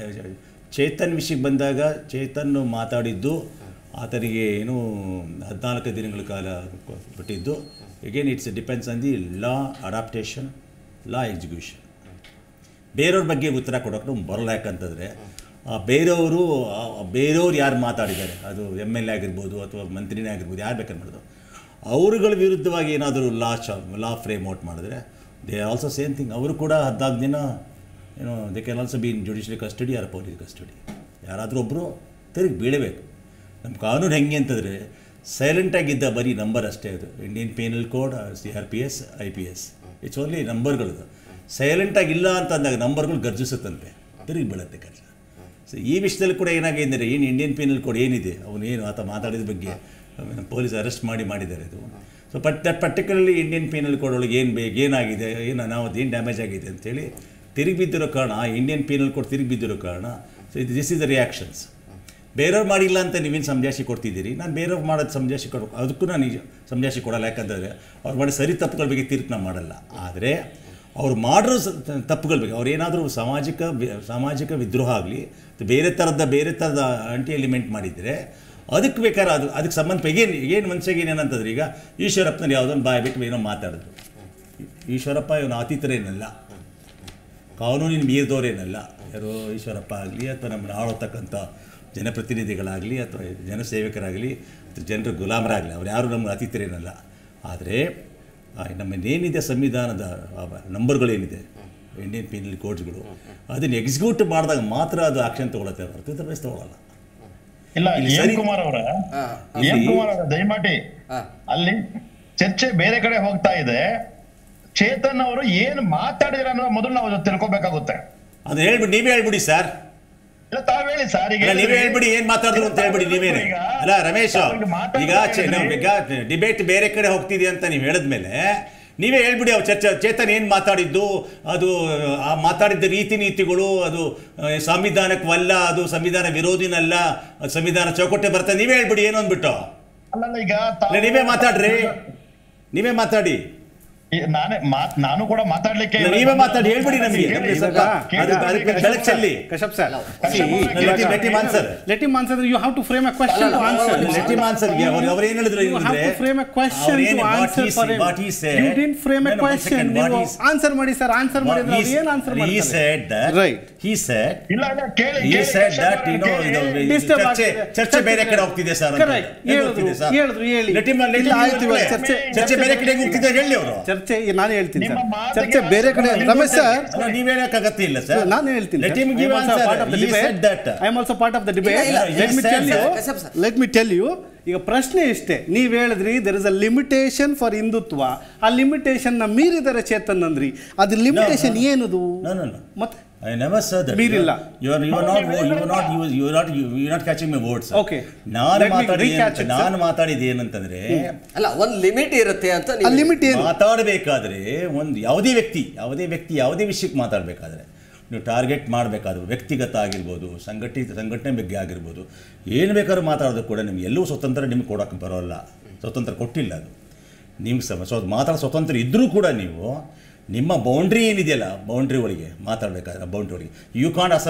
ಚೇತನ್ ವಿಷಯಕ್ಕೆ ಬಂದಾಗ ಚೇತನ್ ಮಾತಾಡಿದ್ದು ಆತನಿಗೆ ಏನು ಹದಿನಾಲ್ಕು ದಿನಗಳ ಕಾಲ ಕೊ- ಬಿಟ್ಟಿದ್ದು again it's depends on the law adaptation law execution ಬೇರೆಯವ್ರ ಬಗ್ಗೆ ಉತ್ತರ ಕೊಡೋಕೆ ನಮ್ಗೆ ಬರಲ್ಲ ಯಾಕಂತಂದರೆ ಆ ಬೇರೆಯವರು ಆ ಬೇರೆಯವ್ರು ಯಾರು ಮಾತಾಡಿದ್ದಾರೆ ಅದು ಎಮ್ ಎಲ್ ಎ ಆಗಿರ್ಬೋದು ಅಥವಾ ಮಂತ್ರಿನೇ ಆಗಿರ್ಬೋದು ಯಾರು ಬೇಕಾದ್ರೆ ಮಾಡೋದು ಅವರುಗಳ ವಿರುದ್ಧವಾಗಿ ಏನಾದರೂ ಲಾ ಚ ಲಾ ಫ್ರೇಮ್ ಔಟ್ ಮಾಡಿದ್ರೆ ದೇ ಆಲ್ಸೋ ಸೇಮ್ ಥಿಂಗ್ ಅವರು ಕೂಡ ಹದಿನಾಲ್ಕು ದಿನ ಏನೋ they can also be in judicial custody or police custody ಯಾರಾದರೂ ಒಬ್ಬರು ತಿರುಗಿ ಬೀಳಬೇಕು ನಮ್ಮ ಕಾನೂನು ಹೆಂಗೆ ಅಂತಂದರೆ ಸೈಲೆಂಟಾಗಿದ್ದ ಬರೀ ನಂಬರ್ ಅಷ್ಟೇ ಅದು Indian penal code C R P S I P S it's only ನಂಬರ್ಗಳದು ಸೈಲೆಂಟಾಗಿ ಇಲ್ಲ ಅಂತ ಅಂದಾಗ ನಂಬರ್ಗಳು ಗರ್ಜಿಸುತ್ತಂತೆ ತಿರುಗಿ ಬೀಳುತ್ತೆ ಕೆಲಸ ಸೊ ಈ ವಿಷಯದಲ್ಲಿ ಕೂಡ ಏನಾಗಿದೆ ಅಂದರೆ ಏನು ಇಂಡಿಯನ್ ಪೀನಲ್ ಕೋಡ್ ಏನಿದೆ ಅವನು ಏನು ಆತ ಮಾತಾಡಿದ ಬಗ್ಗೆ ಪೊಲೀಸ್ ಅರೆಸ್ಟ್ ಮಾಡಿ ಮಾಡಿದ್ದಾರೆ ಇದು so but that particularly Indian penal code ಒಳಗೆ ಏನು ಬೇಕು ಏನಾಗಿದೆ ಏನು ಅನಾಹುತ ಏನು ಡ್ಯಾಮೇಜ್ ಆಗಿದೆ ಅಂತೇಳಿ ತಿರುಗಿ ಬಿದ್ದಿರೋ ಕಾರಣ ಆ ಇಂಡಿಯನ್ ಪೀನಲ್ ಕೋಡ್ ತಿರುಗಿ ಬಿದ್ದಿರೋ ಕಾರಣ ಸೊ ಇದು ದಿಸ್ ಇಸ್ ದ ರಿಯಾಕ್ಷನ್ಸ್ ಬೇರೆಯವ್ರು ಮಾಡಿಲ್ಲ ಅಂತ ನೀವೇನು ಸಮಜಾಯಿಷಿ ಕೊಡ್ತಿದ್ದೀರಿ ನಾನು ಬೇರೆಯವ್ರು ಮಾಡೋದು ಸಮಜಾಯಿಷಿ ಕೊಡೋ ಅದಕ್ಕೂ ನಾನು ನಿಜ ಸಮಜಾಯಿಷಿ ಕೊಡಲ್ಲ ಯಾಕಂತಂದರೆ ಅವ್ರು ಮಾಡಿ ಸರಿ ತಪ್ಪುಗಳ ಬಗ್ಗೆ ತೀರ್ಪು ನಾನು ಮಾಡಲ್ಲ ಆದರೆ ಅವ್ರು ಮಾಡಿರೋ ಸ- ತಪ್ಪುಗಳ ಬಗ್ಗೆ ಅವ್ರು ಏನಾದರೂ ಸಾಮಾಜಿಕ ವಿ- ಸಾಮಾಜಿಕ ವಿದ್ರೋಹ ಆಗಲಿ ಬೇರೆ ಥರದ ಬೇರೆ ಥರದ ಆಂಟಿ ಎಲಿಮೆಂಟ್ ಮಾಡಿದರೆ ಅದಕ್ಕೆ ಬೇಕಾದ್ರೆ ಅದು ಅದಕ್ಕೆ ಸಂಬಂಧ ಏನು ಏನು ಮನುಷ್ಯಗೆ ಏನಂತಂದ್ರೆ ಈಗ ಈಶ್ವರಪ್ಪನಲ್ಲಿ ಯಾವುದೊಂದು ಬಾಯ್ ಬಿಟ್ಟು ಏನೋ ಮಾತಾಡಿದ್ರು ಈಶ್ವರಪ್ಪ ಇವನು ಅತೀತರೇನಲ್ಲ ಕಾನೂನಿನ ಮೀರಿದವರೇನಲ್ಲ ಯಾರೋ ಈಶ್ವರಪ್ಪ ಆಗಲಿ ಅಥವಾ ನಮ್ಮನ್ನು ಆಳತಕ್ಕಂಥ ಜನಪ್ರತಿನಿಧಿಗಳಾಗಲಿ ಅಥವಾ ಜನಸೇವಕರಾಗಲಿ ಅಥವಾ ಜನರ ಗುಲಾಮರಾಗಲಿ ಅವ್ರು ಯಾರು ನಮ್ಮ ಅತಿಥಿರೇನಲ್ಲ ಆದರೆ ನಮ್ಮನ್ನೇನಿದೆ ಸಂವಿಧಾನದ ಆ ನಂಬರ್ಗಳೇನಿದೆ ಇಂಡಿಯನ್ ಪೀನಲ್ ಕೋಡ್ಸ್ಗಳು ಅದನ್ನು ಎಕ್ಸಿಕ್ಯೂಟ್ ಮಾಡಿದಾಗ ಮಾತ್ರ ಅದು ಆಕ್ಷನ್ ತೊಗೊಳತ್ತೆ ಹೊರತು ಅದರ್ವೈಸ್ ತೊಗೊಳಲ್ಲ ಇಲ್ಲ ಇಲ್ಲಿ ಎಂ ಸರಿ- ಕುಮಾರ್ ಅವರ ಹಾ, ಎಂ ಕುಮಾರ್ ಅವರ ದಯಮಾಡಿ ಹಾ. ಅಲ್ಲಿ ಚರ್ಚೆ ಬೇರೆ ಕಡೆ ಹೋಗ್ತಾ ಇದೆ ಚೇತನ್ ಅವರು ಏನ್ ಮಾತಾಡಿದ್ರ ಅನ್ನೋ ಮೊದಲು ನಾವು ತಿಳ್ಕೊಬೇಕಾಗುತ್ತೆ ಅದು ಹೇಳ್ಬಿಡಿ ನೀವೇ ಹೇಳ್ಬಿಡಿ ಸರ್ ಇಲ್ಲ ತಾವ್ ಹೇಳಿ ಸರ್ ಈಗ ಅಲ್ಲ ನೀವೇ ಹೇಳಿದ್ರಿ. ಹೇಳ್ಬಿಡಿ ಏನ್ ಮಾತಾಡಿದ್ರು ಅಂತ ಹೇಳ್ಬಿಡಿ ನೀವೇನೆ ಈಗ ಅಲ್ಲ ರಮೇಶ್ ತಾವು ಈಗ ಮಾತಾಡ್ತಾ ಈಗ ಚೆ- ನಾವು ಹೇಳಿದ್ರಿ. ಈಗ ಡಿಬೇಟ್ ಬೇರೆ ಕಡೆ ಹೋಗ್ತಿದೆ ಅಂತ ನೀವು ಹೇಳಿದ್ಮೇಲೆ ನೀವೇ ಹೇಳ್ಬಿಡಿ ಅವ್ರು ಚರ್ಚೆ ಚೇತನ್ ಏನು ಮಾತಾಡಿದ್ದು ಅದು ಆ ಮಾತಾಡಿದ್ದ ರೀತಿ ನೀತಿಗಳು ಅದು ಆ, ಸಂವಿಧಾನಕ್ಕವಲ್ಲ ಅದು ಸಂವಿಧಾನ ವಿರೋಧಿನಲ್ಲ ಅದು ಸಂವಿಧಾನ ಚೌಕಟ್ಟೆ ಬರ್ತದೆ ನೀವೇ ಹೇಳ್ಬಿಡಿ ಏನು ಅಂದ್ಬಿಟ್ಟು ಅಲ್ಲಲ್ಲ ಈಗ ತಾವು- ಇಲ್ಲ ನೀವೇ ಮಾತಾಡ್ರಿ ನೀವೇ ಮಾತಾಡಿ ಈ ನಾನೇ ಮಾತ್ ನಾನು ಕೂಡ ಮಾತಾಡ್ಲಿಕ್ಕೆ ಇಲ್ಲ, ನೀವೇ ಮಾತಾಡಿ ಹೇಳ್ಬಿಡಿ ನಮಗೆ ನಮಗೆ ಸ್ವಲ್ಪ ಕೇಳಿ, ಅದಕ್ಕೆ ಅದಕ್ಕೆ ಕೇಳಿ, ಬೆಳಕು ಚೆಲ್ಲಿ ಕಶ್ಯಪ್ ಸರ್ ಕಶ್ಯಪ್ ಅವ್ರೆ, let him- let him answer. Let him answer you have to frame a question to answer Let him answer. ಅವ್ರು ಅವ್ರು ಏನು ಹೇಳಿದ್ರು You have ಅಂದ್ರೆ to frame a question ಅವ್ರು to ಏನು- what answer he for said- him. what he said- You didn't frame a No, no, one question. second. What ನೀವು he- ಆನ್ಸರ್ ಮಾಡಿ ಸರ್ ಆನ್ಸರ್ What ಮಾಡಿದ್ರೆ he ಅವ್ರು ಏನು ಆನ್ಸರ್ he ಮಾಡ್ತಾರೆ said that Right. he said ಇಲ್ಲ ಇಲ್ಲ ಕೇಳಿ he ಕೇಳಿ, said ಕಶ್ಯಪ್ that ಅವ್ರೆ, you know ಕೇಳಿ. ಇದು- ಇದು Disturb ಚರ್ಚೆ ಆಗ್ತಿದೆ. ಚರ್ಚೆ ಬೇರೆ ಕಡೆ ಹೋಗ್ತಿದೆ ಸರ್ ಅಂತ. Correct. ಹೇಗೆ ಹೇಳಿದ್ರು, ಹೋಗ್ತಿದೆ ಸರ್? ಹೇಳಿದ್ರು, ಹೇಳಿ. Let him- let ಇಲ್ಲ, him ಆಯ್ತು ಇವಾಗ play. ಚರ್ಚೆ- ಚರ್ಚೆ ಬೇರೆ ಕಡೆ ಹೋಗ್ತಿದೆ ಹೇಳಿ ಅವರು ಚರ್ಚೆ ನಾನು ಹೇಳ್ತೀನಿ ನಿಮ್ಮ ಸರ್ ಮಾತಿಗೆ ಚರ್ಚೆ ಬೇರೆ ಕಡೆ ಆನ್ಸರ್ ರಮೇಶ್ ಸರ್ ಅಲ್ಲ, ನೀವ್ ಹೇಳಕ್ಕಾಗತ್ತೆ ಇಲ್ಲ ಸರ್ ನಾನು ಹೇಳ್ತೀನಿ Let him give answer. He said that. I am also part of the debate ಇಲ್ಲ, ಇಲ್ಲ, let he me said tell you that. Kashyap sir. Let me tell you ಈಗ ಪ್ರಶ್ನೆ ಇಷ್ಟೇ ನೀವ್ ಹೇಳಿದ್ರಿ there is a limitation for Hindutva ಆ ಲಿಮಿಟೇಷನ್ ನ ಮೀರಿದರೆ ಚೇತನ್ ಅಂದ್ರಿ ಅದು ಲಿಮಿಟೇಷನ್ no. ಏನದು No, no, no. ಮತ್ತೆ I never said that. ಮೀರಿಲ್ಲ. You are, you are not, you are not, you, you are not, you, you are not catching my words. sir. Okay. ನಾನು Let me ಮಾತಾಡಿದ recatch it, sir. ನಾನು ಮಾತಾಡಿದ ಏನಂತಂದ್ರೆ ಅಲ್ಲ ಒಂದ್ ಲಿಮಿಟ್ ಇರುತ್ತೆ ಅಂತ ಆ ನೀವು ಲಿಮಿಟ್ ಏನು ಮಾತಾಡಬೇಕಾದ್ರೆ ಒಂದು ಯಾವುದೇ ವ್ಯಕ್ತಿ ಯಾವುದೇ ವ್ಯಕ್ತಿ ಯಾವುದೇ ವಿಷಯಕ್ಕೆ ಮಾತಾಡಬೇಕಾದ್ರೆ ನೀವು ಟಾರ್ಗೆಟ್ ಮಾಡಬೇಕಾದ್ರೆ ವ್ಯಕ್ತಿಗತ ಆಗಿರ್ಬೋದು ಸಂಘಟಿತ ಸಂಘಟನೆ ಬಗ್ಗೆ ಆಗಿರ್ಬೋದು ಏನು ಬೇಕಾದ್ರೂ ಮಾತಾಡೋದು ಕೂಡ ನಿಮ್ಗೆ ಎಲ್ಲೂ ಸ್ವತಂತ್ರ ನಿಮ್ಗೆ ಕೊಡೋಕ್ಕೆ ಬರೋಲ್ಲ ಸ್ವತಂತ್ರ ಕೊಟ್ಟಿಲ್ಲ ಅದು ನಿಮ್ಗೆ ಸ್ವ ಸ್ವ ಮಾತಾಡೋ ಸ್ವತಂತ್ರ ಇದ್ದರೂ ಕೂಡ ನೀವು ನಿಮ್ಮ ಬೌಂಡ್ರಿ ಏನಿದೆಯಲ್ಲ ಬೌಂಡ್ರಿ ಒಳಗೆ ಮಾತಾಡಬೇಕಾದ್ರೆ ಬೌಂಡ್ರಿ ಒಳಗೆ ಯು ಕಾಂಟ್ ಅಸ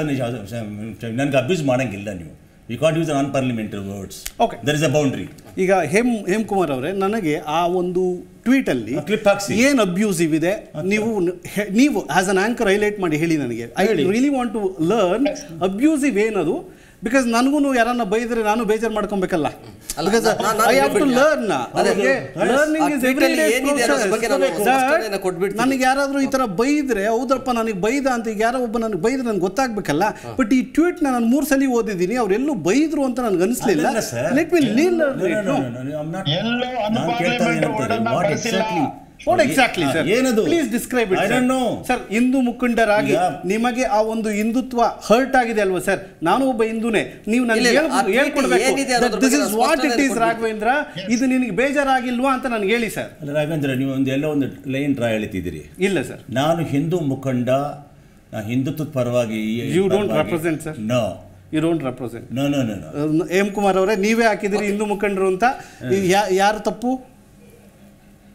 ನನಗೆ ಅಬ್ಯೂಸ್ ಮಾಡೋಂಗಿಲ್ಲ ನೀವು you can't use non parliamentary words Okay. There is a boundary ಈಗ ಹೇಮ್ ಹೇಮ್ ಕುಮಾರ್ ಅವರೇ ನನಗೆ ಆ ಒಂದು ಟ್ವೀಟ್ ಅಲ್ಲಿ ಆ clip ಹಾಕ್ಸಿ. ಏನ್ ಅಬ್ಯೂಸಿವ್ ಇದೆ ನೀವು ಹೆ- ನೀವು ಆಸ್ ಅನ್ ಆಂಕರ್ ಹೈಲೈಟ್ ಮಾಡಿ ಹೇಳಿ ನನಗೆ I really want to learn abusive ಏನದು ಬಿಕಾಸ್ ನನಗೂ ಯಾರನ್ನ ಬೈದ್ರೆ ನಾನು ಬೇಜಾರು ಮಾಡ್ಕೊಬೇಕಲ್ಲ ಅಲ್ಲ, ಬಿಕಾಸ್ ನಾ- ನಾನು ಐ ಹ್ಯಾವ್ ಟು ಹೇಳ್ಬಿಡ್ಲಾ? ಲರ್ನ್ ಅದೇ, ಲರ್ನಿಂಗ್ ಆ ಇಸ್ tweet ಅಲ್ಲಿ ಏನಿದೆ ಅನ್ನೋದ್ರ ಬಗ್ಗೆ ನಾನು ಸ್ಪಷ್ಟನೆಯನ್ನ ಕೊಟ್ಬಿಡ್ತೀನಿ. ನನಗೆ ಯಾರಾದ್ರೂ ಈ ತರ ಬೈದ್ರೆ ಹೌದಪ್ಪ ನನಗೆ ಬೈದ ಅಂತ ಈಗ ಯಾರೋ ಒಬ್ಬ ನನಗೆ ಬೈದ್ರೆ ನನಗೆ ಗೊತ್ತಾಗ್ಬೇಕಲ್ಲ ಬಟ್ ಈ ಟ್ವೀಟ್ ನಾನು ಮೂರು ಸಲ ಓದಿದ್ದೀನಿ ಅವರೆಲ್ಲೂ ಬೈದ್ರು ಅಂತ ನನಗೆ ಅನಿಸ್ಲಿಲ್ಲ ಅಲ್ಲಲ್ಲ sir. Let me lean No, no, no, no, no, I'm not- ಎಲ್ಲೋ ನಾನ್ ಕೇಳ್ತಾ ಇದ್ದೀನಿ unparliamentary ಅಂತಾರೆ. word ಅನ್ನ What ಬಳಸಿಲ್ಲ. exactly? ವಾಟ್ ಎಕ್ಸಾಕ್ಟ್ಲಿ ಸರ್ ಏನದು please describe it I don't know. Sir Hindu ಮುಖಂಡರಾಗಿ ಈಗ- ನಿಮಗೆ ಆ ಒಂದು ಹಿಂದುತ್ವ ಹರ್ಟ್ ಆಗಿದೆ ಅಲ್ವಾ ಸರ್ ನಾನು ಒಬ್ಬ ಹಿಂದೂನೇ ನೀವು ನನಗೆ ಇಲ್ಲ, ಇಲ್ಲ, ಆ tweet ಹೇಳ್ಕೊಡ್ಬೇಕು ಏನಿದೆ ಅನ್ನೋದ್ರ ದಿಸ್ ಬಗ್ಗೆ ಇಸ್ ನಾನು ವಾಟ್ ಇಟ್ ಸ್ಪಷ್ಟನೆ ಈಸ್ ರಾಘವೇಂದ್ರ ಇದು ನಿನಗೆ ಬೇಜಾರಾಗಿಲ್ವಾ ಅಂತ ನನಗೆ ಹೇಳಿ ಸರ್ ಅಲ್ಲ ರಾಘವೇಂದ್ರ ನೀವು ಒಂದು ಎಲ್ಲೋ ಒಂದು ಲೈನ್ ಡ್ರಾ ಹೇಳ್ತಿದ್ದೀರಿ ಇಲ್ಲ ಸರ್ ನಾನು ಹಿಂದೂ ಮುಖಂಡ ನಾ ಹಿಂದುತ್ವದ ಪರವಾಗಿ You don't represent, sir. No you don't represent no no no no Hem Kumar ಅವರೇ ನೀವೇ ಹಾಕಿದಿರಿ ಹಿಂದೂ ಮುಖಂಡರು ಅಂತ ಯಾ- ಯಾರು ತಪ್ಪು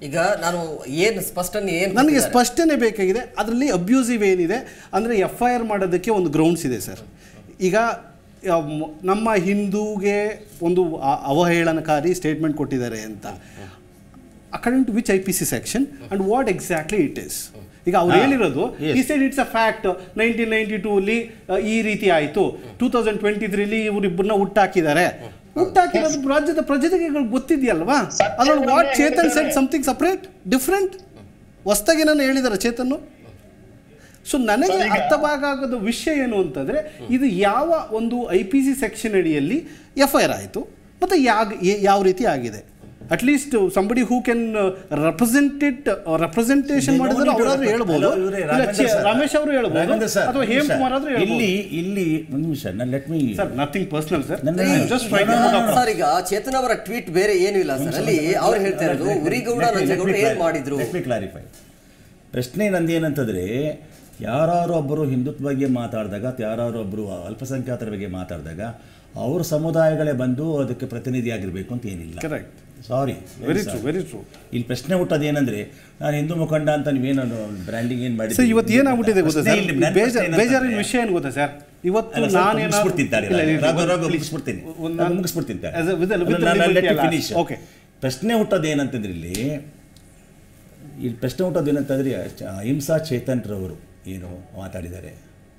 ಈಗ ನಾನು ಏನು ಸ್ಪಷ್ಟನೆ ಏನು ನನಗೆ ಸ್ಪಷ್ಟನೆ ಬೇಕಾಗಿದೆ ಅದರಲ್ಲಿ ಅಬ್ಯೂಸಿವ್ ಏನಿದೆ ಅಂದರೆ ಎಫ್ ಐ ಆರ್ ಮಾಡೋದಕ್ಕೆ ಒಂದು ಗ್ರೌಂಡ್ಸ್ ಇದೆ ಸರ್ ಈಗ ಆ, ಮ್- ನಮ್ಮ ಹಿಂದೂಗೆ ಒಂದು ಅ- ಅವಹೇಳನಕಾರಿ ಸ್ಟೇಟ್ಮೆಂಟ್ ಕೊಟ್ಟಿದ್ದಾರೆ ಅಂತ according to which I P C section and what exactly it is ಈಗ ಅವ್ರು ಹೇಳಿರೋದು yes. ಈ side it's a fact nineteen ninety two ಅಲ್ಲಿ ಆ, ಈ ರೀತಿ ಆಯಿತು ಟೂ ತೌಸಂಡ್ ಟ್ವೆಂಟಿ ತ್ರೀಲಿ ಇವರಿಬ್ಬರನ್ನ ಹುಟ್ಟಾಕಿದ್ದಾರೆ ಹುಟ್ಟಾಕಿರೋದು ರಾಜ್ಯದ ಪ್ರಜೆಗಳಿಗೆ ಗೊತ್ತಿದೆಯಲ್ವಾ ಅದ್ರಲ್ಲಿ what Chetan set something separate different ಹೊಸ್ದಾಗಿ ನಾನು ಹೇಳಿದಾರೆ ಚೇತನ್ ಸೊ ನನಗೆ ಸರ್, ಈಗ- ಅರ್ಥವಾಗದ ವಿಷಯ ಏನು ಅಂತಂದರೆ ಇದು ಯಾವ ಒಂದು ಐ ಪಿ ಸಿ ಸೆಕ್ಷನ್ ಅಡಿಯಲ್ಲಿ ಎಫ್ ಐ ಆರ್ ಆಯಿತು ಮತ್ತು ಯಾಗ ಏ- ಯಾವ ರೀತಿ ಆಗಿದೆ at least somebody who can represented representation ಮಾಡಿದ್ರೆ ಅವರಾದ್ರೂ ಹೇಳ್ಬೋದು ಅಲ್ಲ, ಇವ್ರೇ ಇಲ್ಲ, ರಾಘವೇಂದ್ರ ಚೆ- ಸರ್. ರಮೇಶ್ ಅವರು ಹೇಳ್ಬೋದು ರಾಘವೇಂದ್ರ ಸರ್, ಅಥವಾ ಒಂದು ಹೇಮ್ ನಿಮಿಷ. ಕುಮಾರ್ ಆದ್ರೂ ಇಲ್ಲಿ ಹೇಳ್ಬೋದು ಇಲ್ಲಿ ಒಂದು ನಿಮಿಷ ನಾನು let me sir nothing personal sir ನನ್ನ- just No, no, no, no. Sir ಈಗ ಚೇತನ್ ಅವರ ಟ್ವೀಟ್ ಬೇರೆ ಏನು ಇಲ್ಲ ಸರ್ ಅಲ್ಲಿ ಅವ್ರು ಹೇಳ್ತಾ ಇರೋದು ಉರಿಗೌಡ ನಂಜೇಗೌಡ ಏನ್ ಮಾಡಿದ್ರು ಕ್ಲಾರಿಫೈ ಪ್ರಶ್ನೆ ನಂದು ಏನಂತಂದ್ರೆ ಯಾರು ಒಬ್ಬರು ಹಿಂದುತ್ವ ಬಗ್ಗೆ ಮಾತಾಡಿದಾಗ ಯಾರು ಒಬ್ಬರು ಅಲ್ಪಸಂಖ್ಯಾತರ ಬಗ್ಗೆ ಮಾತಾಡಿದಾಗ ಅವ್ರ ಸಮುದಾಯಗಳೇ ಬಂದು ಅದಕ್ಕೆ ಪ್ರತಿನಿಧಿಯಾಗಿರ್ಬೇಕು ಅಂತ ಏನಿಲ್ಲ correct sorry very true very true ಇಲ್ಲಿ ಪ್ರಶ್ನೆ ಹುಟ್ಟೋದು ಏನಂದ್ರೆ ನಾನು ಹಿಂದೂ ಮುಖಂಡ ಅಂತ ನೀವೇನು ಬ್ರ್ಯಾಂಡಿಂಗ್ ಏನು ಮಾಡಿ ಸರ್ ಇವತ್ತು ಏನಾಗ್ಬಿಟ್ಟಿದೆ ಗೊತ್ತಾ ಸರ್ ಬೇಜಾರ್ ಬೇಜಾರಿನ ವಿಷಯ ಏನು ಗೊತ್ತಾ ಸರ್ ಇವತ್ತು ನಾನೇನಾದ್ರು ಮುಗಿಸ್ಬಿಡ್ತೀನಿ ಒಂದು ನಾನು ಮುಗಿಸ್ಬಿಡ್ತೀನಿ ತಾಳಿ. as a- with a- with ನಾನು- the ನಾನು let liberty you ಅಲ್ಲ. finish. Okay. ಪ್ರಶ್ನೆ ಹುಟ್ಟೋದು ಏನಂತಂದ್ರೆ ಇಲ್ಲಿ ಇಲ್ಲಿ ಪ್ರಶ್ನೆ ಹುಟ್ಟೋದು ಏನಂತಂದ್ರೆ ಚ- ಅಹಿಂಸಾ ಚೇತನ್ರವರು ಏನು ಮಾತಾಡಿದ್ದಾರೆ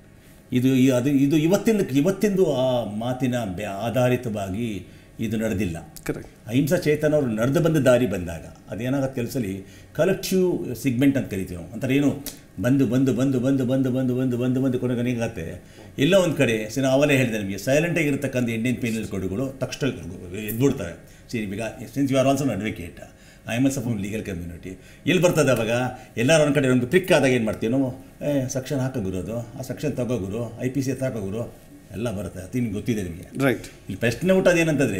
ಇದು ಈ- ಅದು ಇದು ಇವತ್ತಿನ ಇವತ್ತಿಂದು ಆ ಮಾತಿನ ಬೆ- ಆಧಾರಿತವಾಗಿ ಇದು ನಡೆದಿಲ್ಲ ಕರೆಕ್ಟ್ ಅಹಿಂಸಾ ಚೇತನ್ ಅವರು ನಡೆದು ಬಂದ ದಾರಿ ಬಂದಾಗ ಅದೇನಾಗುತ್ತೆ ಕೆಲಸಲಿ ಕಲೆಕ್ಟಿವ್ ಸಿಗ್ಮೆಂಟ್ ಅಂತ ಕರಿತೀವಿ ನಾವು ಒಂಥರ ಏನು ಬಂದು ಬಂದು ಬಂದು ಬಂದು ಬಂದು ಬಂದು ಬಂದು ಬಂದು ಬಂದು ಕೊನೆಗೆ ಏನಾಗುತ್ತೆ ಎಲ್ಲೋ ಒಂದು ಕಡೆ ಸಿ ನಾವು ಅವಲೇ ಹೇಳಿದೆ ನಮಗೆ ಸೈಲೆಂಟಾಗಿರ್ತಕ್ಕಂಥ ಇಂಡಿಯನ್ ಪೀನಲ್ ಕೋಡ್ಗಳು ತಕ್ಷಣ ಎದ್ಬಿಡ್ತವೆ ಸಿ ಈಗ since you are also advocate I am as of legal community ಎಲ್ಲಿ ಬರ್ತದೆ ಅವಾಗ ಎಲ್ಲರೂ ಒಂದು ಕಡೆ ಒಂದು ಪ್ರಿಕ್ ಆದಾಗ ಏನು ಮಾಡ್ತೀವಿ ನಾವು ಏ ಸೆಕ್ಷನ್ ಹಾಕೋ ಗುರು ಅದು ಆ ಸೆಕ್ಷನ್ ತಗೋ ಗುರು ಐ ಪಿ ಸಿ ಹಾಕೋ ಗುರು ಎಲ್ಲ ಬರುತ್ತೆ ಅದು ನಿಮ್ಗೆ ಗೊತ್ತಿದೆ ನಿಮಗೆ ರೈಟ್ ಇಲ್ಲಿ ಪ್ರಶ್ನೆ ಹುಟ್ಟೋದು ಏನಂತಂದರೆ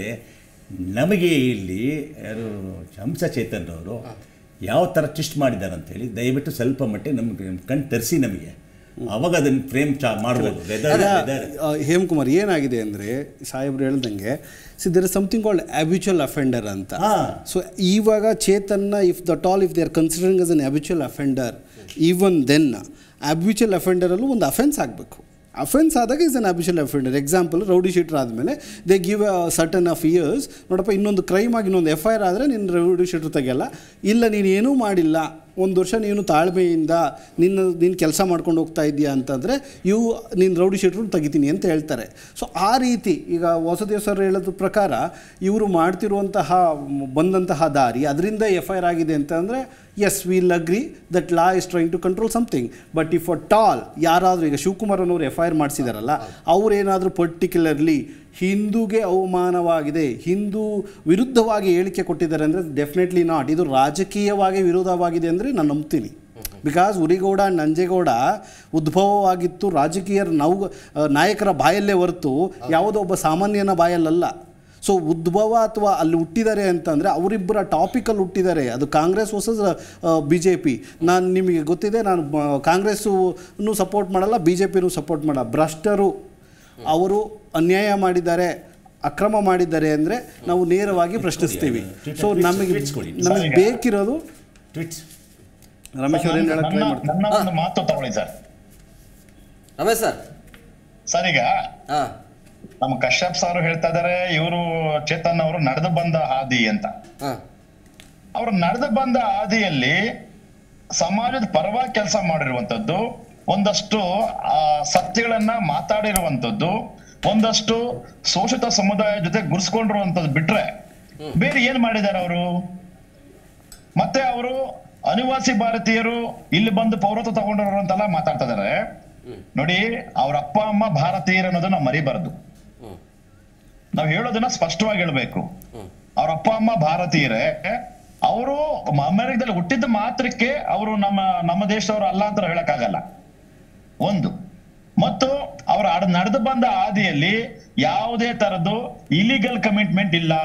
ನಮಗೆ ಇಲ್ಲಿ ಯಾರು ಹಂಸ ಚೇತನ್ರವರು ಯಾವ ಥರ ಟ್ವಿಸ್ಟ್ ಮಾಡಿದ್ದಾರೆ ಅಂತೇಳಿ ದಯವಿಟ್ಟು ಸ್ವಲ್ಪ ಮಟ್ಟಿಗೆ ನಮಗೆ ಕಣ್ ತರಿಸಿ ನಮಗೆ ಅವಾಗ ಅದನ್ನು ಫ್ರೇಮ್ ಚಾ ಮಾಡ್ಬೋದು ವೆದರ್ ವೆದರ್ ಆ, ಹೇಮಕುಮಾರ್ ಏನಾಗಿದೆ ಅಂದರೆ ಸಾಹೇಬ್ರು ಹೇಳ್ದಂಗೆ see there is something called habitual offender ಅಂತ ಹಾ. ಸೊ ಇವಾಗ ಚೇತನ್ನ if that all if they are considering as an habitual offender even then habitual ಅಫೆಂಡರಲ್ಲೂ ಒಂದು ಅಫೆನ್ಸ್ ಆಗಬೇಕು ಅಫೆನ್ಸ್ ಆದಾಗ is an habitual offender example rowdy sheeter ಆದಮೇಲೆ they give a certain of years ನೋಡಪ್ಪ ಇನ್ನೊಂದು ಕ್ರೈಮ್ ಆಗಿ ಇನ್ನೊಂದು ಎಫ್ ಐ ಆರ್ ಆದರೆ ನಿನ್ನ ರೌಡಿ ಶೀಟರ್ ತೆಗೆಯಲ್ಲ ಇಲ್ಲ ನೀನು ಏನೂ ಮಾಡಿಲ್ಲ ಒಂದು ವರ್ಷ ನೀನು ತಾಳ್ಮೆಯಿಂದ ನಿನ್ನ ನೀನು ಕೆಲಸ ಮಾಡ್ಕೊಂಡು ಹೋಗ್ತಾ ಇದೆಯಾ ಅಂತಂದರೆ ಇವು ನೀನು ರೌಡಿ ಶೀಟ್ರು ತೆಗಿತೀನಿ ಅಂತ ಹೇಳ್ತಾರೆ ಸೊ ಆ ರೀತಿ ಈಗ ವಸತಿ ಸರ್ ಹೇಳೋದ್ರ ಪ್ರಕಾರ ಇವರು ಮಾಡ್ತಿರುವಂತಹ ಮ್, ಬಂದಂತಹ ದಾರಿ ಅದರಿಂದ ಎಫ್ ಐ ಆರ್ ಆಗಿದೆ ಅಂತಂದರೆ yes will agree that law is trying to control something but if a tall ಯಾರಾದರೂ ಈಗ ಶಿವಕುಮಾರ್ ಅನ್ನೋರು ಎಫ್ ಐ ಆರ್ ಮಾಡಿಸಿದಾರಲ್ಲ ಅವರೇನಾದರೂ ಪರ್ಟಿಕ್ಯುಲರ್ಲಿ ಹಿಂದೂಗೆ ಅವಮಾನವಾಗಿದೆ ಹಿಂದೂ ವಿರುದ್ಧವಾಗಿ ಹೇಳಿಕೆ ಕೊಟ್ಟಿದ್ದಾರೆ ಅಂದರೆ ಡೆಫಿನೆಟ್ಲಿ ನಾಟ್ ಇದು ರಾಜಕೀಯವಾಗಿ ವಿರೋಧವಾಗಿದೆ ಅಂದರೆ ನಾನು ನಂಬ್ತೀನಿ ಬಿಕಾಸ್ ಉರಿಗೌಡ and ನಂಜೇಗೌಡ ಉದ್ಭವವಾಗಿತ್ತು ರಾಜಕೀಯ ನೌ ನಾಯಕರ ಬಾಯಲ್ಲೇ ಹೊರತು ಯಾವುದೋ ಒಬ್ಬ ಸಾಮಾನ್ಯನ ಬಾಯಲ್ಲಲ್ಲ ಸೊ ಉದ್ಭವ ಅಥವಾ ಅಲ್ಲಿ ಹುಟ್ಟಿದ್ದಾರೆ ಅಂತಂದರೆ ಅವರಿಬ್ಬರ ಟಾಪಿಕಲ್ಲಿ ಹುಟ್ಟಿದ್ದಾರೆ ಅದು Congress versus B J P ನಾನು ನಿಮಗೆ ಗೊತ್ತಿದೆ ನಾನು ಬ- ಕಾಂಗ್ರೆಸ್ಸನ್ನು ಸಪೋರ್ಟ್ ಮಾಡಲ್ಲ ಬಿ ಜೆ ಪಿನೂ ಸಪೋರ್ಟ್ ಮಾಡಲ್ಲ ಭ್ರಷ್ಟರು ಅವರು ಅನ್ಯಾಯ ಮಾಡಿದ್ದಾರೆ ಅಕ್ರಮ ಮಾಡಿದ್ದಾರೆ ಅಂದರೆ ನಾವು ನೇರವಾಗಿ ಪ್ರಶ್ನಿಸ್ತೀವಿ ಸೊ ನಮಗೆ tweets ಕೊಡಿ. ನಮಗೆ ಬೇಕಿರೋದು ಟ್ವಿಟ್ಸ್ ರಮೇಶ್ ಅವ್ರು ಏನು ಹೇಳಕ್ ಟ್ರೈ ನನ್ನ ಮಾಡ್ತಾರೆ ನನ್ನ ಒಂದು ಮಾತು ತಗೊಳ್ಳಿ ಸರ್ ರಮೇಶ್ ಸರ್ ಸರ್ ಈಗ ಹಾ ನಮ್ಮ ಕಶ್ಯಪ್ ಸರ್ ಹೇಳ್ತಾ ಇದಾರೆ ಇವರು ಚೇತನ್ ಅವರು ನಡೆದು ಬಂದ ಹಾದಿ ಅಂತ ಹಾ ಅವರು ನಡೆದು ಬಂದ ಹಾದಿಯಲ್ಲಿ ಸಮಾಜದ ಪರವಾಗಿ ಕೆಲಸ ಮಾಡಿರುವಂತದ್ದು ಒಂದಷ್ಟು ಆ ಸತ್ಯಗಳನ್ನ ಮಾತಾಡಿರುವಂತದ್ದು ಒಂದಷ್ಟು ಶೋಷಿತ ಸಮುದಾಯ ಜೊತೆ ಗುರ್ಸ್ಕೊಂಡಿರುವಂತದ್ದು ಬಿಟ್ರೆ ಬೇರೆ ಏನ್ ಮಾಡಿದ್ದಾರೆ ಅವರು ಮತ್ತೆ ಅವರು ಅನಿವಾಸಿ ಭಾರತೀಯರು ಇಲ್ಲಿ ಬಂದು ಪೌರತ್ವ ತಗೊಂಡಿರೋರು ಅಂತೆಲ್ಲ ಮಾತಾಡ್ತಾ ಇದಾರೆ ನೋಡಿ ಅವ್ರ ಅಪ್ಪ ಅಮ್ಮ ಭಾರತೀಯರು ಅನ್ನೋದನ್ನ ಮರಿಬಾರದು ಹ್ಮ್ ನಾವ್ ಹೇಳೋದನ್ನ ಸ್ಪಷ್ಟವಾಗಿ ಹೇಳ್ಬೇಕು ಅವ್ರ ಅಪ್ಪ ಅಮ್ಮ ಭಾರತೀಯರೇ ಅವರು ಅಮೆರಿಕದಲ್ಲಿ ಹುಟ್ಟಿದ ಮಾತ್ರಕ್ಕೆ ಅವರು ನಮ್ಮ ನಮ್ಮ ದೇಶದವರು ಅಲ್ಲ ಅಂತ ಹೇಳಕ್ಕಾಗಲ್ಲ ಒಂದು ಮತ್ತು ಅವರ ನಡೆದು ಬಂದ ಹಾದಿಯಲ್ಲಿ ಯಾವುದೇ ತರದ್ದು ಇಲಿಗಲ್ ಕಮಿಟ್ಮೆಂಟ್ ಇಲ್ಲ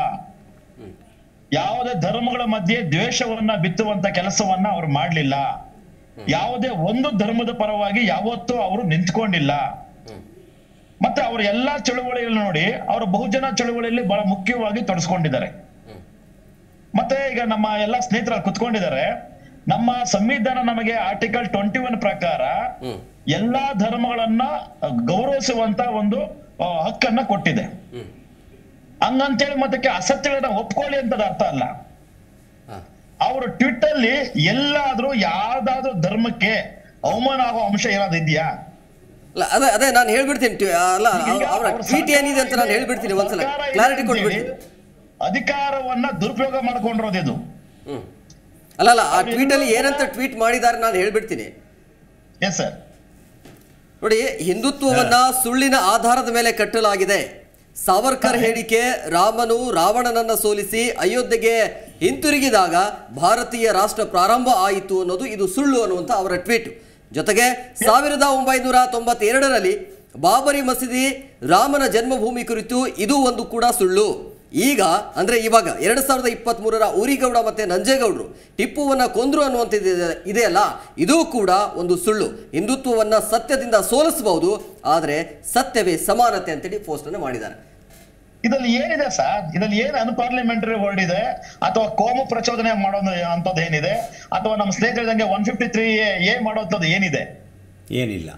ಯಾವುದೇ ಧರ್ಮಗಳ ಮಧ್ಯೆ ದ್ವೇಷವನ್ನ ಬಿತ್ತುವಂತ ಕೆಲಸವನ್ನ ಅವ್ರು ಮಾಡ್ಲಿಲ್ಲ ಯಾವುದೇ ಒಂದು ಧರ್ಮದ ಪರವಾಗಿ ಯಾವತ್ತೂ ಅವರು ನಿಂತ್ಕೊಂಡಿಲ್ಲ ಮತ್ತೆ ಅವರ ಎಲ್ಲಾ ಚಳುವಳಿಯಲ್ಲಿ ನೋಡಿ ಅವರು ಬಹುಜನ ಚಳುವಳಿಯಲ್ಲಿ ಬಹಳ ಮುಖ್ಯವಾಗಿ ತೊಡಸ್ಕೊಂಡಿದ್ದಾರೆ ಮತ್ತೆ ಈಗ ನಮ್ಮ ಎಲ್ಲ ಸ್ನೇಹಿತರ ಕುತ್ಕೊಂಡಿದ್ದಾರೆ ನಮ್ಮ ಸಂವಿಧಾನ ನಮಗೆ ಆರ್ಟಿಕಲ್ ಟ್ವೆಂಟಿ ಒನ್ ಪ್ರಕಾರ ಎಲ್ಲಾ ಧರ್ಮಗಳನ್ನ ಗೌರವಿಸುವಂತ ಒಂದು ಆ, ಹಕ್ಕನ್ನ ಕೊಟ್ಟಿದೆ ಹಂಗಂತೇಳಿ ಮತ್ತಕ್ಕೆ ಅಸತ್ಯಗಳನ್ನ ಒಪ್ಕೊಳ್ಳಿ ಅಂತದ ಅರ್ಥ ಅಲ್ಲ ಹಾ. ಅವರು ಟ್ವಿಟ್ ಅಲ್ಲಿ ಎಲ್ಲಾದ್ರೂ ಯಾವ್ದಾದ್ರು ಧರ್ಮಕ್ಕೆ ಅವಮಾನ ಆಗೋ ಅಂಶ ಏನಾದ್ರು ಇದೆಯಾ ಅಲ್ಲ ಅದೇ ಅದೇ ನಾನು ಹೇಳ್ಬಿಡ್ತೀನಿ ಟ್ವಿ- ಅಲ್ಲ ಈಗ ಅವರ ಅವ್ರ ಟ್ವೀಟ್ ಸರ್ಕಾರ ಏನಿದೆ ಅಂತ ನಾನು ಹೇಳ್ಬಿಡ್ತೀನಿ ಒಂದ್ಸಲ ಸರ್ಕಾರ ಇದೆ ಕ್ಲಾರಿಟಿ ಅಂತೇಳಿ ಕೊಟ್ಬಿಡ್ತೀನಿ ಅಧಿಕಾರವನ್ನ ದುರುಪಯೋಗ ಮಾಡ್ಕೊಂಡಿರೋದು ಇದು ಹ್ಮ್ ಅಲ್ಲ ಅಲ್ಲ ಆ ಟ್ವೀಟ್ ಅಲ್ಲಿ ಏನಂತ ಟ್ವೀಟ್ ಮಾಡಿದ್ದಾರೆ ನಾನು ಹೇಳ್ಬಿಡ್ತೀನಿ ಎಸ್ ಸರ್ ನೋಡಿ ಹಿಂದುತ್ವವನ್ನ ಸುಳ್ಳಿನ ಆಧಾರದ ಮೇಲೆ ಕಟ್ಟಲಾಗಿದೆ ಸಾವರ್ಕರ್ ಹೇಳಿಕೆ ರಾಮನು ರಾವಣನನ್ನ ಸೋಲಿಸಿ ಅಯೋಧ್ಯೆಗೆ ಹಿಂತಿರುಗಿದಾಗ ಭಾರತೀಯ ರಾಷ್ಟ್ರ ಪ್ರಾರಂಭ ಆಯಿತು ಅನ್ನೋದು ಇದು ಸುಳ್ಳು ಅನ್ನುವಂಥ ಅವರ ಟ್ವೀಟ್ ಜೊತೆಗೆ ಸಾವಿರದ ಒಂಬೈನೂರ ತೊಂಬತ್ತೆರಡರಲ್ಲಿ ಬಾಬರಿ ಮಸೀದಿ ರಾಮನ ಜನ್ಮಭೂಮಿ ಕುರಿತು ಇದು ಒಂದು ಕೂಡ ಸುಳ್ಳು ಈಗ ಅಂದ್ರೆ ಇವಾಗ ಎರಡ್ ಸಾವಿರದ ಇಪ್ಪತ್ತ್ ಮೂರರ ಊರಿಗೌಡ ಮತ್ತೆ ನಂಜೇಗೌಡರು ಟಿಪ್ಪುವನ್ನ ಕೊಂದ್ರು ಅನ್ನುವಂಥದ್ದು ಇದೆ- ಇದೆಯಲ್ಲ ಇದೂ ಕೂಡ ಒಂದು ಸುಳ್ಳು ಹಿಂದುತ್ವವನ್ನ ಸತ್ಯದಿಂದ ಸೋಲಿಸಬಹುದು ಆದರೆ ಸತ್ಯವೇ ಸಮಾನತೆ ಅಂತೇಳಿ ಪೋಸ್ಟ್ ಅನ್ನು ಮಾಡಿದ್ದಾರೆ ಇದ್ರಲ್ಲಿ ಏನಿದೆ ಸರ್ ಇದ್ರಲ್ಲಿ ಏನ್ ಅನ್ಪಾರ್ಲಿಮೆಂಟರಿ ವರ್ಡ್ ಇದೆ ಅಥವಾ ಕೋಮು ಪ್ರಚೋದನೆ ಮಾಡೋದು ಅಂತದ್ದು ಏನಿದೆ ಅಥವಾ ನಮ್ಮ ಸ್ನೇಹಿತರಿದಂಗೆ ಒನ್ ಫಿಫ್ಟಿ ತ್ರೀ ಎ ಮಾಡೋಂಥದ್ದು ಏನಿದೆ ಏನಿಲ್ಲ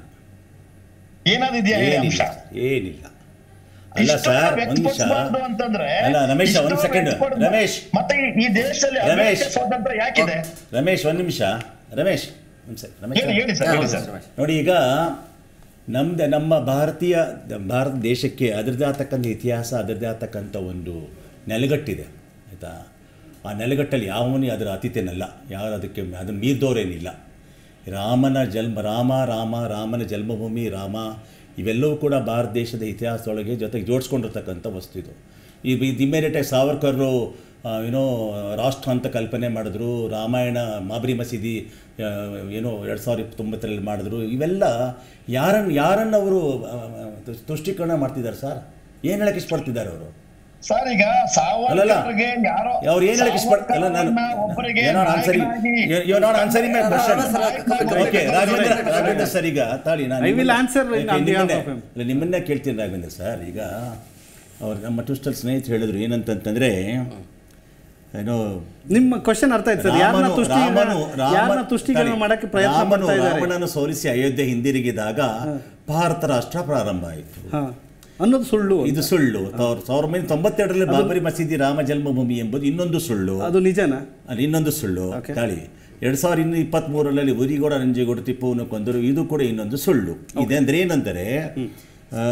ಏನಾದ್ರು ಇದೆಯಾ ಹೇಳಿ ಏನಿಲ್ಲ ಅಂಶ ಏನಿಲ್ಲ ಅಲ್ಲ ಇಷ್ಟನ್ನ ಸರ್ ಒಂದು ನಿಮಿಷ ವ್ಯಕ್ತಪಡಿಸಬಾರ್ದು ಅಂತಂದ್ರೆ ಅಲ್ಲ ರಮೇಶ್ ಒಂದು ಇಷ್ಟನ್ನ ಸೆಕೆಂಡ್ ವ್ಯಕ್ತಪಡಿಸ್ಬಾರ್ದು. ರಮೇಶ್ ಮತ್ತೆ ಈ- ಈ ದೇಶದಲ್ಲಿ ರಮೇಶ್. ಅಭಿವ್ಯಕ್ತಿ ಸ್ವಾತಂತ್ರ್ಯ ಯಾಕಿದೆ ರಮೇಶ್ ಒಂದು ನಿಮಿಷ ರಮೇಶ್ ಒಂದು ಸೆ ರಮೇಶ್ ಹೇಳಿ ಹೇಳಿ ಸರ್ ಹೇಳಿ ಸರ್ ನೋಡಿ ಈಗ ನಮ್ದು ನಮ್ಮ ಭಾರತೀಯ ಭಾರತ ದೇಶಕ್ಕೆ ಅದರದ್ದೇ ಆಗ್ತಕ್ಕಂಥ ಇತಿಹಾಸ ಅದರದ್ದೇ ಆಗ್ತಕ್ಕಂಥ ಒಂದು ನೆಲೆಗಟ್ಟಿದೆ ಆಯಿತಾ ಆ ನೆಲೆಗಟ್ಟಲ್ಲಿ ಯಾವನೇ ಅದರ ಅತಿಥೇನಲ್ಲ ಯಾರು ಅದಕ್ಕೆ ಅದನ್ನು ಮೀರಿದವರೇನಿಲ್ಲ ರಾಮನ ಜನ್ಮ ರಾಮ ರಾಮ ರಾಮನ ಜನ್ಮಭೂಮಿ ರಾಮ ಇವೆಲ್ಲವೂ ಕೂಡ ಭಾರತ ದೇಶದ ಇತಿಹಾಸದೊಳಗೆ ಜೊತೆಗೆ ಜೋಡಿಸ್ಕೊಂಡಿರ್ತಕ್ಕಂಥ ವಸ್ತು ಇದು ಈ ಇಮ್ಮಿಡಿಯೇಟಾಗಿ ಸಾವರ್ಕರ್ರು ಆ, ಏನೋ ರಾಷ್ಟ್ರ ಅಂತ ಕಲ್ಪನೆ ಮಾಡಿದ್ರು ರಾಮಾಯಣ ಮಾಬರಿ ಮಸೀದಿ ಆ, ಏನೋ ಎರಡು ಸಾವಿರದ ಇಪ್ಪತ್ತೊಂಬತ್ತರಲ್ಲಿ ಮಾಡಿದ್ರು ಇವೆಲ್ಲ ಯಾರನ್ನು ಯಾರನ್ನು ಅವರು ಆ, ತು- ತುಷ್ಟೀಕರಣ ಮಾಡ್ತಿದ್ದಾರೆ ಸರ್ ಏನು ಹೇಳಕ್ಕೆ ಇಷ್ಟಪಡ್ತಿದ್ದಾರೆ ಅವರು ಸರ್ ಈಗ ಅಲ್ಲಲ್ಲ ಸಾವರ್ಕರ್ಗೆ ಯಾರೋ ಅವ್ರು ಏನು ಹೇಳಕ್ಕೆ ಇಷ್ಟಪಡ್ ಅಲ್ಲ ನಾನು ಸಾವರ್ಕರ್ನ ಒಬ್ಬರಿಗೆ ಏನೋ ಆನ್ಸರಿಂಗ್ ನಾಯಕನಾಗಿ- you not answering my question ನಾಯಕನಾಗಿ- ಓಕೆ ರಾಘವೇಂದ್ರ ರಾಘವೇಂದ್ರ ಸರ್ ಈಗ ತಾಳಿ ನಾನು I will ನಿಮ್ಮನ್ನ- answer in ಯಾಕೆ on behalf ನಿಮ್ಮನ್ನೇ- of him. ಇಲ್ಲ, ನಿಮ್ಮನ್ನೇ ಕೇಳ್ತೀನಿ ರಾಘವೇಂದ್ರ ಸರ್ ಈಗ ಅವ್ರು ನಮ್ಮ ಟ್ವಿಸ್ಟಲ್ ಸ್ನೇಹಿತರು ಹೇಳಿದ್ರು ಏನಂತಂತಂದ್ರೆ ಏನೋ ನಿಮ್ಮ ಕ್ವಶನ್ ಅರ್ಥ ಆಯ್ತು ಸರ್ ಯಾರನ್ನ ರಾಮನು ತುಷ್ಟೀಕರಣ ರಾಮನು ಯಾರನ್ನ ರಾಮ- ತುಷ್ಟೀಕರಣ ಸರಿ. ಮಾಡಕ್ಕೆ ಪ್ರಯತ್ನ ರಾಮನು ಪಡ್ತಾ ಇದ್ದಾರೆ ರಾವಣನ ಸೋಲಿಸಿ ಅಯೋಧ್ಯೆ ಹಿಂದಿರುಗಿದಾಗ ಭಾರತ ರಾಷ್ಟ್ರ ಪ್ರಾರಂಭ ಆಯಿತು ಹಾ ಅನ್ನೋದು ಸುಳ್ಳು ಅಂತ. ಇದು ಸುಳ್ಳು ಸಾವಿರ- ಸಾವಿರದ ಒಂಬೈನೂರ ತೊಂಬತ್ತೆರಡರಲ್ಲಿ ಬಾಬರಿ ಮಸೀದಿ ರಾಮ ಜನ್ಮಭೂಮಿ ಎಂಬುದು ಇನ್ನೊಂದು ಸುಳ್ಳು ಅದು ನಿಜನಾ ಅಲ್ಲಿ ಇನ್ನೊಂದು ಸುಳ್ಳು Okay. ತಾಳಿ ಎರಡ್ ಸಾವಿರದ ಇನ್ನು ಇಪ್ಪತ್ತ್ಮೂರರಲ್ಲಿ ಉರಿಗೌಡ ನಂಜೇಗೌಡ ಟಿಪ್ಪುವನ್ನು ಕೊಂದರು ಇದು ಕೂಡ ಇನ್ನೊಂದು ಸುಳ್ಳು ಇದೆ ಅಂದ್ರೆ ಏನಂದರೆ ಆ,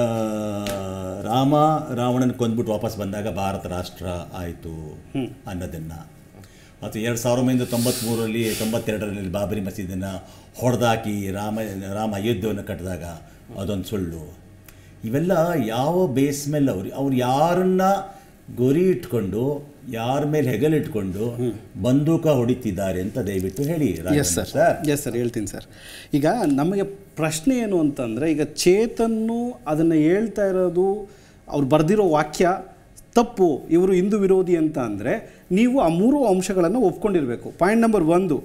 ರಾಮ ರಾವಣನ ಕೊಂದ್ಬಿಟ್ಟು ವಾಪಸ್ ಬಂದಾಗ ಭಾರತ ರಾಷ್ಟ್ರ ಆಯಿತು ಅನ್ನೋದನ್ನು ಅಥವಾ ಎರಡು ಸಾವಿರದ ಒಂಬೈನೂರ ತೊಂಬತ್ತ್ಮೂರರಲ್ಲಿ ತೊಂಬತ್ತೆರಡರಲ್ಲಿ ಬಾಬರಿ ಮಸೀದಿನ ಹೊಡೆದಾಕಿ ರಾಮ ರಾಮ ಅಯೋಧ್ಯೆಯನ್ನು ಕಟ್ಟಿದಾಗ ಅದೊಂದು ಸುಳ್ಳು ಇವೆಲ್ಲ ಯಾವ ಬೇಸ್ ಮೇಲೆ ಅವ್ರು ಅವ್ರು ಯಾರನ್ನ ಗುರಿ ಇಟ್ಕೊಂಡು ಯಾರ ಮೇಲೆ ಹೆಗಲಿಟ್ಕೊಂಡು ಬಂದೂಕ ಹೊಡಿತಿದ್ದಾರೆ ಅಂತ ದಯವಿಟ್ಟು ಹೇಳಿ yes Raghavendra sir sir yes sir ಹೇಳ್ತೀನಿ ಸರ್ ಈಗ ನಮಗೆ ಪ್ರಶ್ನೆ ಏನು ಅಂತಂದರೆ ಈಗ ಚೇತನ್ನು ಅದನ್ನು ಹೇಳ್ತಾ ಇರೋದು ಅವ್ರು ಬರೆದಿರೋ ವಾಕ್ಯ ತಪ್ಪು ಇವರು ಹಿಂದೂ ವಿರೋಧಿ ಅಂತ ಅಂದರೆ ನೀವು ಆ ಮೂರು ಅಂಶಗಳನ್ನು ಒಪ್ಕೊಂಡಿರಬೇಕು ಪಾಯಿಂಟ್ ನಂಬರ್ ಒಂದು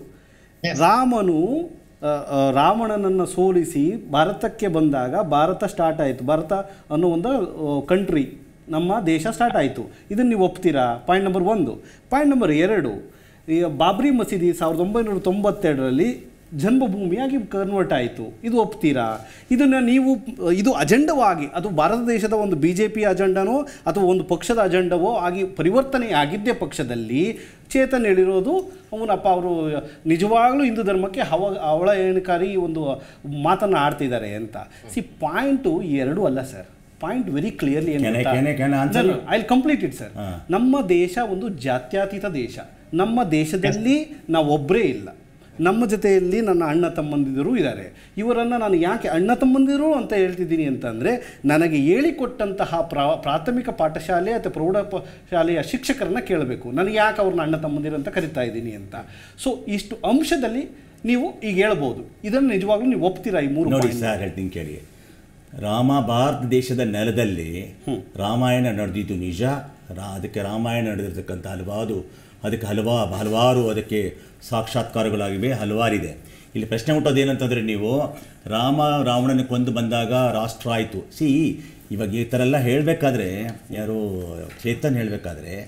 ರಾಮನು ಆ, ಆ, ರಾವಣನನ್ನು ಸೋಲಿಸಿ ಭಾರತಕ್ಕೆ ಬಂದಾಗ ಭಾರತ ಸ್ಟಾರ್ಟ್ ಆಯಿತು ಭಾರತ ಅನ್ನೋ ಒಂದು ಕಂಟ್ರಿ ನಮ್ಮ ದೇಶ ಸ್ಟಾರ್ಟ್ ಆಯಿತು ಇದನ್ನು ನೀವು ಒಪ್ತೀರಾ ಪಾಯಿಂಟ್ ನಂಬರ್ ಒಂದು ಪಾಯಿಂಟ್ ನಂಬರ್ ಎರಡು ಈ ಬಾಬ್ರಿ ಮಸೀದಿ ಸಾವಿರದ ಒಂಬೈನೂರ ತೊಂಬತ್ತೆರಡರಲ್ಲಿ ಜನ್ಮಭೂಮಿಯಾಗಿ ಕನ್ವರ್ಟ್ ಆಯಿತು ಇದು ಒಪ್ತೀರಾ ಇದನ್ನು ನೀವು ಇದು ಅಜೆಂಡವಾಗಿ ಅದು ಭಾರತ ದೇಶದ ಒಂದು ಬಿ ಜೆ ಪಿ ಅಜೆಂಡನೋ ಅಥವಾ ಒಂದು ಪಕ್ಷದ ಅಜೆಂಡವೋ ಆಗಿ ಪರಿವರ್ತನೆ ಆಗಿದ್ದೇ ಪಕ್ಷದಲ್ಲಿ ಚೇತನ್ ಹೇಳಿರೋದು ಅವನಪ್ಪ ಅವರು ನಿಜವಾಗ್ಲೂ ಹಿಂದೂ ಧರ್ಮಕ್ಕೆ ಹವ ಅವಳಯನಕಾರಿ ಒಂದು ಮಾತನ್ನು ಆಡ್ತಿದ್ದಾರೆ ಅಂತ ಸಿ ಪಾಯಿಂಟು ಎರಡೂ ಅಲ್ಲ sir point very clearly Can I- can I- can I answer you? I complete it sir ಹಾ. ನಮ್ಮ ದೇಶ ಒಂದು ಜಾತ್ಯತೀತ ದೇಶ ನಮ್ಮ ದೇಶದಲ್ಲಿ ನಾವು ಒಬ್ಬರೇ ಇಲ್ಲ ನಮ್ಮ ಜೊತೆಯಲ್ಲಿ ನನ್ನ ಅಣ್ಣ ತಮ್ಮಂದಿರು ಇದ್ದಾರೆ ಇವರನ್ನು ನಾನು ಯಾಕೆ ಅಣ್ಣ ತಮ್ಮಂದಿರು ಅಂತ ಹೇಳ್ತಿದ್ದೀನಿ ಅಂತಂದರೆ ನನಗೆ ಹೇಳಿಕೊಟ್ಟಂತಹ ಪ್ರಾ ಪ್ರಾಥಮಿಕ ಪಾಠಶಾಲೆ ಅಥವಾ ಪ್ರೌಢ ಪ- ಶಾಲೆಯ ಶಿಕ್ಷಕರನ್ನ ಕೇಳಬೇಕು ನನಗೆ ಯಾಕೆ ಅವ್ರನ್ನ ಅಣ್ಣ ತಮ್ಮಂದಿರು ಅಂತ ಕರಿತಾ ಇದ್ದೀನಿ ಅಂತ ಸೊ ಇಷ್ಟು ಅಂಶದಲ್ಲಿ ನೀವು ಈಗ ಹೇಳ್ಬೋದು ಇದನ್ನು ನಿಜವಾಗ್ಲೂ ನೀವು ಒಪ್ತೀರಾ ಈ ಮೂರು ನೋಡಿ point? ಸರ್ ಹೇಳ್ತೀನಿ ಕೇಳಿ ರಾಮ ಭಾರತ ದೇಶದ ನೆಲದಲ್ಲಿ ರಾಮಾಯಣ ನಡೆದಿದ್ದು ನಿಜ ರಾ ಅದಕ್ಕೆ ರಾಮಾಯಣ ನಡೆದಿರ್ತಕ್ಕಂಥ ಹಲವಾರು ಅದಕ್ಕೆ ಹಲವಾ ಹಲವಾರು ಅದಕ್ಕೆ ಸಾಕ್ಷಾತ್ಕಾರಗಳಾಗಿವೆ ಹಲವಾರಿದೆ ಇಲ್ಲಿ ಪ್ರಶ್ನೆ ಹುಟ್ಟೋದು ಏನಂತಂದರೆ ನೀವು ರಾಮ ರಾವಣನ ಕೊಂದು ಬಂದಾಗ ರಾಷ್ಟ್ರ ಆಯಿತು ಸಿ ಇವಾಗ ಈ ಥರ ಎಲ್ಲ ಹೇಳಬೇಕಾದ್ರೆ ಯಾರು ಚೇತನ್ ಹೇಳಬೇಕಾದ್ರೆ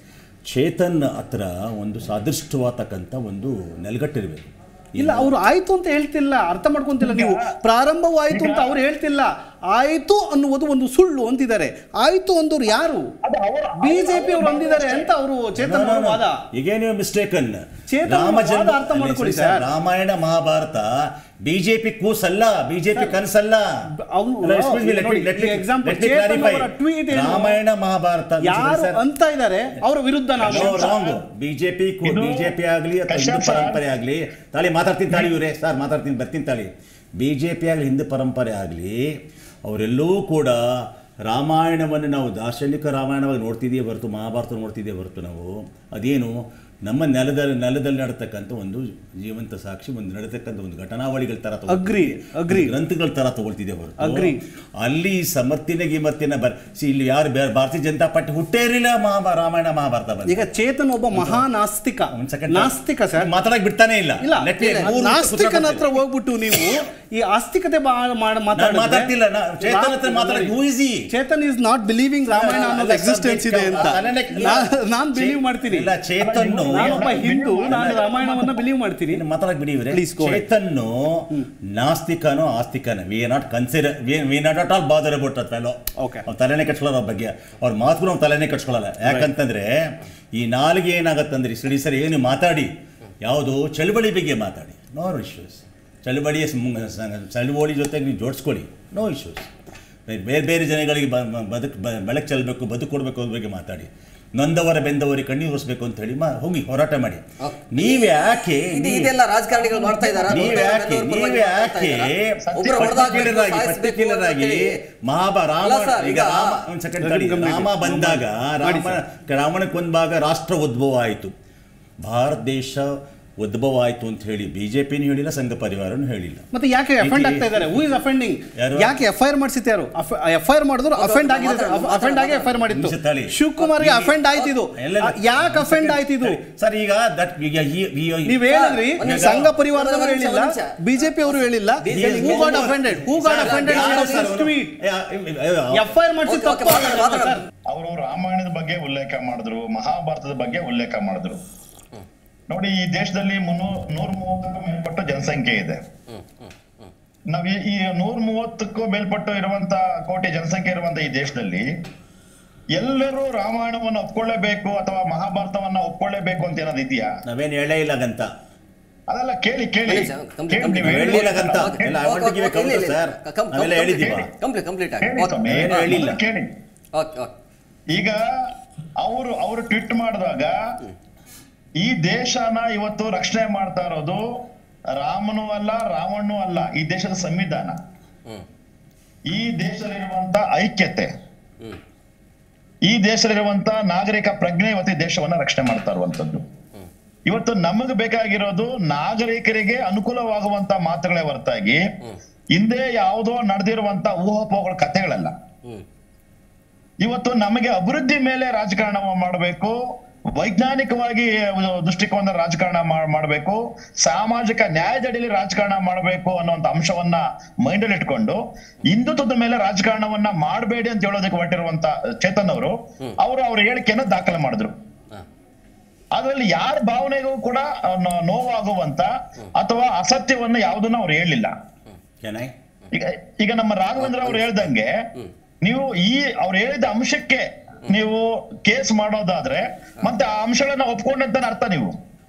ಚೇತನ್ ಹತ್ರ ಒಂದು ಸಾದೃಷ್ಟವಾತಕ್ಕಂಥ ಒಂದು ನೆಲಗಟ್ಟಿರಬೇಕು ಇಲ್ಲ ಅವರು ಆಯ್ತು ಅಂತ ಹೇಳ್ತಿಲ್ಲ ಅರ್ಥ ಮಾಡ್ಕೊಂತಿಲ್ಲ ನೀವು ಪ್ರಾರಂಭವಾಯ್ತು ಅಂತ ಅವ್ರು ಹೇಳ್ತಿಲ್ಲ ಆಯ್ತು ಅನ್ನುವುದು ಒಂದು ಸುಳ್ಳು ಅಂತಿದ್ದಾರೆ ಆಯ್ತು ಅಂದವ್ರು ಯಾರು ಅದು ಅವರ- ಬಿಜೆಪಿ ಅವರು ಅಂದಿದ್ದಾರೆ ಅಂತ ಅವರು ಚೇತನ್ ಅವ್ರ ವಾದ ಈಗ ನೀವು ಮಿಸ್ಟೇಕನ್ ಚೇತನ್ ಅವ್ರ ವಾದ ಅರ್ಥ ಮಾಡ್ಕೊಳ್ಳಿ ಸರ್. ರಾಮಾಯಣ ಮಹಾಭಾರತ ಬಿಜೆಪಿ ಕೂಸಲ್ಲ ಬಿಜೆಪಿ ಕನಸಲ್ಲ ಅವ್ರು- ಅಲ್ಲ, excuse me, let me- ನೋಡಿ, let me- ಈ example let me Chetan clarify. ಅವರ tweet ಏನು? ರಾಮಾಯಣ ಮಹಾಭಾರತ ಯಾರು ಸರ್ ಅಂತ ಇದ್ದಾರೆ ಅವರ ವಿರುದ್ಧ ನಾನು ರಾಂಗ್ ಬಿಜೆಪಿ ಇದು ಬಿಜೆಪಿ ಆಗಲಿ ಅಥವಾ ಹಿಂದೂ ಕಶ್ಯಪ್ ಸರ್. ಪರಂಪರೆ ಆಗಲಿ ತಾಳಿ ಮಾತಾಡ್ತೀನಿ ತಾಳಿ ಇವರೇ ಸರ್ ಮಾತಾಡ್ತೀನಿ ಬರ್ತೀನಿ ತಾಳಿ ಬಿಜೆಪಿ ಆಗಲಿ ಹಿಂದೂ ಪರಂಪರೆ ಆಗಲಿ ಅವರೆಲ್ಲೂ ಕೂಡ ರಾಮಾಯಣವನ್ನು ನಾವು ದಾರ್ಶನಿಕ ರಾಮಾಯಣವಾಗಿ ನೋಡ್ತಿದ್ದೀವಿ ಹೊರತು ಮಹಾಭಾರತ ನೋಡ್ತಿದ್ದೀವಿ ಹೊರತು ನಾವು ಅದೇನು ನಮ್ಮ ನೆಲದಲ್ಲಿ ನೆಲದಲ್ಲಿ ನಡತಕ್ಕಂಥ ಒಂದು ಜೀವಂತ ಸಾಕ್ಷಿ ಒಂದು ನಡತಕ್ಕಂಥ ಒಂದು ಘಟನಾವಳಿಗಳ ಥರ ತಗೊಳ್ತಿದ್ದೀವಿ. Agree, agree. ಗ್ರಂಥಗಳ ಥರ ತಗೊಳ್ತಿದೆ ಹೊರತು Agree. ಅಲ್ಲಿ ಸಮರ್ಥಿನ ಗಿಮರ್ತಿನ ಬರ್ ಸಿ ಇಲ್ಲಿ ಯಾರು ಬೇ- ಭಾರತೀಯ ಜನತಾ ಪಾರ್ಟಿ ಹುಟ್ಟೇ ಇರಲಿಲ್ಲ ಮಹಾಭಾ ರಾಮಾಯಣ ಮಹಾಭಾರತ ಬಂದು ಈಗ ಚೇತನ್ ಒಬ್ಬ ಮಹಾ ನಾಸ್ತಿಕ ಒಂದ್ second. ನಾಸ್ತಿಕ ಸರ್ ಮಾತಾಡಕ್ ಬಿಡ್ತಾನೆ ಇಲ್ಲ ಇಲ್ಲ Let me- ಇಲ್ಲ, ಮೂರು ನಿಮಿಷ ನಾಸ್ತಿಕನ ಹತ್ರ ಕೂತ್ಕೊಂಡು ಹೋಗ್ಬಿಟ್ಟು ನೀವು ಈ ಆಸ್ತಿಕತೆ ಬಾ- ಮಾಡ್- ನಾನು ಮಾತಾಡಿದ್ರೆ- ಮಾತಾಡ್ತಿಲ್ಲ ನಾ- ಚೇತನ್ ಹತ್ರ ಮಾತಾಡಕ್ who is he? Chetan is not believing Ramayana ಅಲ್ಲ, ಅನ್ನೋದು ಸರ್, ಎಕ್ಸಿಸ್ಟೆನ್ಸ್ ಇದೆ ಅಂತ ಅದನ್ನೇ- ನಾನು ಬಿಲೀವ್ ಮಾಡ್ತೀನಿ ಇಲ್ಲ ಚೇತನ್ನು ನಾನೊಬ್ಬ ಹಿಂದೂ ನಾನು ರಾಮಾಯಣವನ್ನ ಬಿಲೀವ್ ಮಾಡ್ತೀನಿ ಇನ್ನು ಮಾತಾಡಕ್ ಬಿಡಿ ಇವ್ರೆ Please go ahead. ಚೇತನ್ನು ನಾಸ್ತಿಕನೋ ಆಸ್ತಿಕನ we are not consider we not at all bother about that fellow Okay. ಅವ್ರು ತಲೆನೇ ಕಟ್ಸ್ಕೊಳ್ಳೋರು ಅವ್ರ ಬಗ್ಗೆ ಅವ್ರ ಮಾತುಗಳು ಅವ್ರು ತಲೆನೇ ಕಟ್ಸ್ಕೊಳ್ಳಲ್ಲ ಯಾಕಂತಂದ್ರೆ ಈ ನಾಲಿಗೆ ಏನಾಗತ್ತಂದ್ರೆ ಸರಿ ಸರಿ ಏನು ಮಾತಾಡಿ ಯಾವುದು ಚಳುವಳಿ ಬಗ್ಗೆ ಮಾತಾಡಿ ನೋ ಇಶ್ಯೂಸ್ ಚಳುವಳಿಯ ಸಂ- ಸ- ಚಳುವಳಿ ಜೊತೆಗೆ ನೀವು ಜೋಡಿಸ್ಕೊಳ್ಳಿ ನೋ ಇಶ್ಯೂಸ್ ಬೇರೆ ಬೇರೆ ಜನಗಳಿಗೆ ಬ- ಬ- ಬದುಕು ಬ- ಬೆಳಕು ಚೆಲ್ಲಬೇಕು ಬದುಕು ಕೊಡಬೇಕು ಅನ್ನೋ ಬಗ್ಗೆ ಮಾತಾಡಿ ನೊಂದವರ ಬೆಂದವರಿಗೆ ಕಣ್ಣೀರು ಒರೆಸ್ಬೇಕು ಅಂತ ಹೇಳಿ ಮಾ ಹೋಗಿ ಹೋರಾಟ ಮಾಡಿ ನೀವ್ ಯಾಕೆ ಇದು ನೀವ್- ಇದೆಲ್ಲ ರಾಜಕಾರಣಿಗಳು ಮಾಡ್ತಾ ಇದಾರ ನೀವ್ ಯಾಕೆ ನೀವ್ ಯಾಕೆ ಒಬ್ರು ಹೊಡೆದಾಕ್ಬೇಕು, ಪರ್ಟಿಕ್ಯುಲರ್ ಆಗಿ ಸಾಯಿಸ್ಬೇಕು ಪರ್ಟಿಕ್ಯುಲರ್ ಆಗಿ ಅಂತೇಳಿ. ಮಹಾಭ ರಾಮ ಅಲ್ಲ ಸರ್, ಈಗ ಈಗ- ರಾಮ ಒಂದ್ ಸೆಕೆಂಡ್ ತಡಿ ಗಮನ ರಾಮ ಇಡಿ. ಬಂದಾಗ ಮಾಡಿ ರಾಮ ರಾವಣಕ್ಕೊಂದ್ ಭಾಗ ರಾಷ್ಟ್ರ ಉದ್ಭವ ಆಯಿತು ಭಾರತ ದೇಶ ಉದ್ಭವ ಆಯಿತು ಅಂತ ಹೇಳಿ ಬಿಜೆಪಿನೂ ಹೇಳಿಲ್ಲ ಸಂಘ ಪರಿವಾರನೂ ಹೇಳಿಲ್ಲ ಮತ್ತೆ ಯಾಕೆ ಅಫೆಂಡ್ ಇದು- ಆಗ್ತಾ ಇದ್ದಾರೆ ಹೂ ಇಸ್ ಅಫೆಂಡಿಂಗ್ ಯಾರು? ಯಾಕೆ ಎಫ್ ಐ ಆರ್ ಮಾಡಿಸಿತ್ತು ಯಾರು ಎಫ್ ಐ ಆರ್ ಮಾಡಿದ್ರು ಅಫೆಂಡ್ ಆಗಿದೆ ಮಾತಾಡು, ಅಫೆಂಡ್ ಆಗಿ ಎಫ್ ಐ ಆರ್ ಮಾಡಿತ್ತು ನಿಮಿಷ ತಾಳಿ. ಶಿವಕುಮಾರ್ಗೆ ಅಫೆಂಡ್ ಆಯ್ತು ಇದು ಎಲ್ಲ- ಯಾಕೆ ಅಫೆಂಡ್ ಆಯ್ತು ಇದು ಸರ್ ಈಗ ದಟ್ ಈಗ ಈ- ಈ- ನೀವ್ ಹೇಳಿದ್ರಿ ಒಂದ್ ನಿಮಿಷ. ಸಂಘ ಪರಿವಾರದವರು ಒಂದ್ ನಿಮಿಷ, ಹೇಳಿಲ್ಲ ಒಂದ್ ನಿಮಿಷ. ಬಿಜೆಪಿ ಅವರು ಹೇಳಿಲ್ಲ BJP who got offended who got offended ಯಾರು ಸರ್ ಅವ್ರು? ಟ್ವೀಟ್ ಏ, ಏ, ಏ, ಎಫ್ ಐ ಆರ್ ಮಾಡಿಸಿ ಓಕೆ, ಓಕೆ, ತಪ್ಪು ಮಾತಾಡು, ಆಗಲ್ಲ ಮಾತಾಡು. ಸರ್ ಅವರು ರಾಮಾಯಣದ ಬಗ್ಗೆ ಉಲ್ಲೇಖ ಮಾಡಿದ್ರು ಮಹಾಭಾರತದ ಬಗ್ಗೆ ಉಲ್ಲೇಖ ಮಾಡಿದ್ರು ನೋಡಿ ಈ ದೇಶದಲ್ಲಿ ಮುನ್ನೂರ್ ನೂರ ಮೂವತ್ತಕ್ಕೂ ಮೇಲ್ಪಟ್ಟು ಜನಸಂಖ್ಯೆ ಇದೆ ನಾವ್ ಈ- ಈ ನೂರ ಮೂವತ್ತಕ್ಕೂ ಮೇಲ್ಪಟ್ಟು ಇರುವಂತ ಕೋಟಿ ಜನಸಂಖ್ಯೆ ಇರುವಂತ ಈ ದೇಶದಲ್ಲಿ ಎಲ್ಲರೂ ರಾಮಾಯಣವನ್ನು ಒಪ್ಕೊಳ್ಳೇಬೇಕು ಅಥವಾ ಮಹಾಭಾರತವನ್ನ ಒಪ್ಕೊಳ್ಳೇಬೇಕು ಅಂತ ಏನಾದ್ರು ಇದೆಯಾ ನಾವೇನ್ ಹೇಳೇ ಇಲ್ಲ ಗಂತ ಅದೆಲ್ಲ ಕೇಳಿ ಕೇಳಿ ಹೇಳಿ ಸರ್, complete, ಕೇಳಿ, complete. ನೀವು ಹೇಳಿ ಹೇಳಿಲ್ಲ ಇಲ್ಲ ಗಂತ. ಅಂತ. ಎಲ್ಲ I want to give a counter, sir. ನಾವೆಲ್ಲ ಹೇಳಿದ್ದೀವ? ಕಂಪ್ಲೀಟ್ ಕಂಪ್ಲೀಟ್ ಆಗಿ ಕೇಳಿ ಸ್ವಾಮಿ, ಏನು ಹೇಳಿಲ್ಲ. ಮೊದಲು ಕೇಳಿ ಓಕೆ ಓಕೆ ಈಗ ಅವರು ಅವರು ಟ್ವೀಟ್ ಮಾಡಿದಾಗ ಈ ದೇಶನ ಇವತ್ತು ರಕ್ಷಣೆ ಮಾಡ್ತಾ ಇರೋದು ರಾಮನೂ ಅಲ್ಲ ರಾವಣನೂ ಅಲ್ಲ ಈ ದೇಶದ ಸಂವಿಧಾನ ಹ್ಮ್ ಈ ದೇಶದಲ್ಲಿರುವಂತ ಐಕ್ಯತೆ ಹ್ಮ್ ಈ ದೇಶದಲ್ಲಿರುವಂತ ನಾಗರಿಕ ಪ್ರಜ್ಞೆ ಇವತ್ತು ಈ ದೇಶವನ್ನ ರಕ್ಷಣೆ ಮಾಡ್ತಾ ಇರುವಂತದ್ದು ಇವತ್ತು ನಮಗೆ ಬೇಕಾಗಿರೋದು ನಾಗರಿಕರಿಗೆ ಅನುಕೂಲವಾಗುವಂತ ಮಾತುಗಳೇ ಹೊರತಾಗಿ ಹಿಂದೆ ಯಾವುದೋ ನಡೆದಿರುವಂತ ಊಹಾಪೋಹಗಳ ಕಥೆಗಳಲ್ಲ ಹ್ಮ್ ಇವತ್ತು ನಮಗೆ ಅಭಿವೃದ್ಧಿ ಮೇಲೆ ರಾಜಕಾರಣ ಮಾಡಬೇಕು ವೈಜ್ಞಾನಿಕವಾಗಿ ದೃಷ್ಟಿಕೋನ ರಾಜಕಾರಣ ಮಾ- ಮಾಡಬೇಕು ಸಾಮಾಜಿಕ ನ್ಯಾಯದಡಿಯಲ್ಲಿ ರಾಜಕಾರಣ ಮಾಡಬೇಕು ಅನ್ನುವಂತ ಅಂಶವನ್ನ ಮೈಂಡ್ ಅಲ್ಲಿ ಇಟ್ಕೊಂಡು ಹಿಂದುತ್ವದ ಮೇಲೆ ರಾಜಕಾರಣವನ್ನ ಮಾಡಬೇಡಿ ಅಂತ ಹೇಳೋದಕ್ಕೆ ಹೊರಟಿರುವಂತ ಚೇತನ್ ಅವರು ಅವರು ಅವ್ರ ಹೇಳಿಕೆಯನ್ನ ದಾಖಲೆ ಮಾಡಿದ್ರು ಹಾ ಅದರಲ್ಲಿ ಯಾರ ಭಾವನೆಗೂ ಕೂಡ ಆ, ನೋ- ನೋವಾಗುವಂತ ಅಥವಾ ಅಸತ್ಯವನ್ನ ಯಾವುದನ್ನ ಅವ್ರು ಹೇಳಿಲ್ಲ Can I? ಈಗ ಈಗ ನಮ್ಮ ರಾಘವೇಂದ್ರ ಅವ್ರು ಹೇಳ್ದಂಗೆ ನೀವು ಈ ಅವ್ರು ಹೇಳಿದ ಅಂಶಕ್ಕೆ ನೀವು ಕೇಸ್ ಮಾಡೋದಾದ್ರೆ ಮತ್ತೆ ಆ ಅಂಶಗಳನ್ನ ಒಪ್ಕೊಂಡಂತ ಅರ್ಥ ನೀವು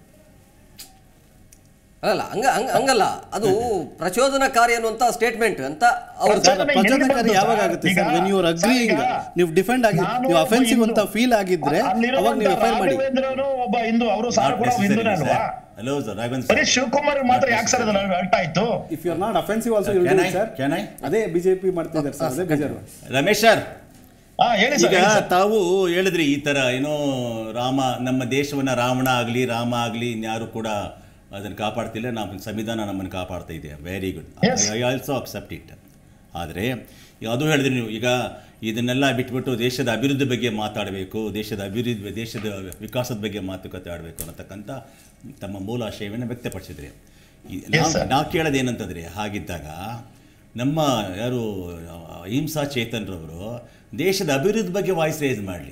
ಅಲ್ಲ ಹಂಗ ಹಂಗ ಹಂಗಲ್ಲ ಅದು ಪ್ರಚೋದನಕಾರಿ ಅನ್ನುವಂತ ಸ್ಟೇಟ್ಮೆಂಟ್ ಅಂತ ಅವ್ರು ಪ್ರಚೋದನೆ ಎಲ್ಲಿ ಪ್ರಚೋದನಕಾರಿ ಬಂತು ಯಾವಾಗ ಸರ್? ಆಗುತ್ತೆ ಈಗ ಸರ್ ವೆನ್ ಯುವರ್ ಅಗ್ರಿಯಿಂಗ್ ಈಗ ನೀವು ಡಿಫೆಂಡ್ ಆಗಿ ನಾನು ನೀವು ಒಬ್ಬ ಅಫೆನ್ಸಿವ್ ಹಿಂದೂ. ಅಂತ ಫೀಲ್ ಆಗಿದ್ರೆ ಅಲ್ಲಿರುವಂತ ಅವಾಗ ನೀವು ಎಫ್ ಮಾಡಿ ರಾಘವೇಂದ್ರನು ಒಬ್ಬ ಹಿಂದೂ ಅವರು ಸಾರ್ Not ಕೂಡ ಹಿಂದೂನೇ necessarily, ಅಲ್ವಾ sir. Hello, sir. ರಾಘವೇಂದ್ರ ಬರೀ sir. ಶಿವಕುಮಾರ್ ಮಾತ್ರ ಯಾಕೆ ಸರ್ ಅದನ್ನ ಅರ್ಥ ಆಯ್ತು if you are not offensive also Can you I? Sir Can I? ಅದೇ ಬಿಜೆಪಿ ಮಾಡ್ತಾ ಇದ್ದಾರೆ ಸರ್ ಅದೇ ಬೇಜಾರು ರಮೇಶ್ ಸರ್ ಹಾ ಹೇಳಿ ಸರ್ ಈಗ ಹೇಳಿ ಸರ್. ತಾವು ಹೇಳಿದ್ರಿ ಈ ತರ ಏನೋ ರಾಮ ನಮ್ಮ ದೇಶವನ್ನ ರಾವಣ ಆಗಲಿ ರಾಮ ಆಗಲಿ ಇನ್ಯಾರು ಕೂಡ ಅದನ್ನು ಕಾಪಾಡ್ತಿಲ್ಲ ನಮ್ಮ ಸಂವಿಧಾನ ನಮ್ಮನ್ನು ಕಾಪಾಡ್ತಾ ಇದೆ very good Yes. I also accept it ಆದರೆ ಅದು ಹೇಳಿದ್ರಿ ನೀವು ಈಗ ಇದನ್ನೆಲ್ಲ ಬಿಟ್ಬಿಟ್ಟು ದೇಶದ ಅಭಿವೃದ್ಧಿ ಬಗ್ಗೆ ಮಾತಾಡಬೇಕು ದೇಶದ ಅಭಿವೃದ್ಧಿ ದೇಶದ ವಿಕಾಸದ ಬಗ್ಗೆ ಮಾತುಕತೆ ಆಡಬೇಕು ಅನ್ನತಕ್ಕಂಥ ತಮ್ಮ ಮೂಲ ಆಶಯವನ್ನು ವ್ಯಕ್ತಪಡಿಸಿದ್ರಿ ಈ- Yes, ನಾವು sir. ನಾವು ಕೇಳೋದೇನಂತಂದರೆ ಹಾಗಿದ್ದಾಗ ನಮ್ಮ ಯಾರು ಅಹಿಂಸಾ ಚೇತನ್ರವರು ದೇಶದ ಅಭಿವೃದ್ಧಿ ಬಗ್ಗೆ ವಾಯ್ಸ್ ರೇಸ್ ಮಾಡಲಿ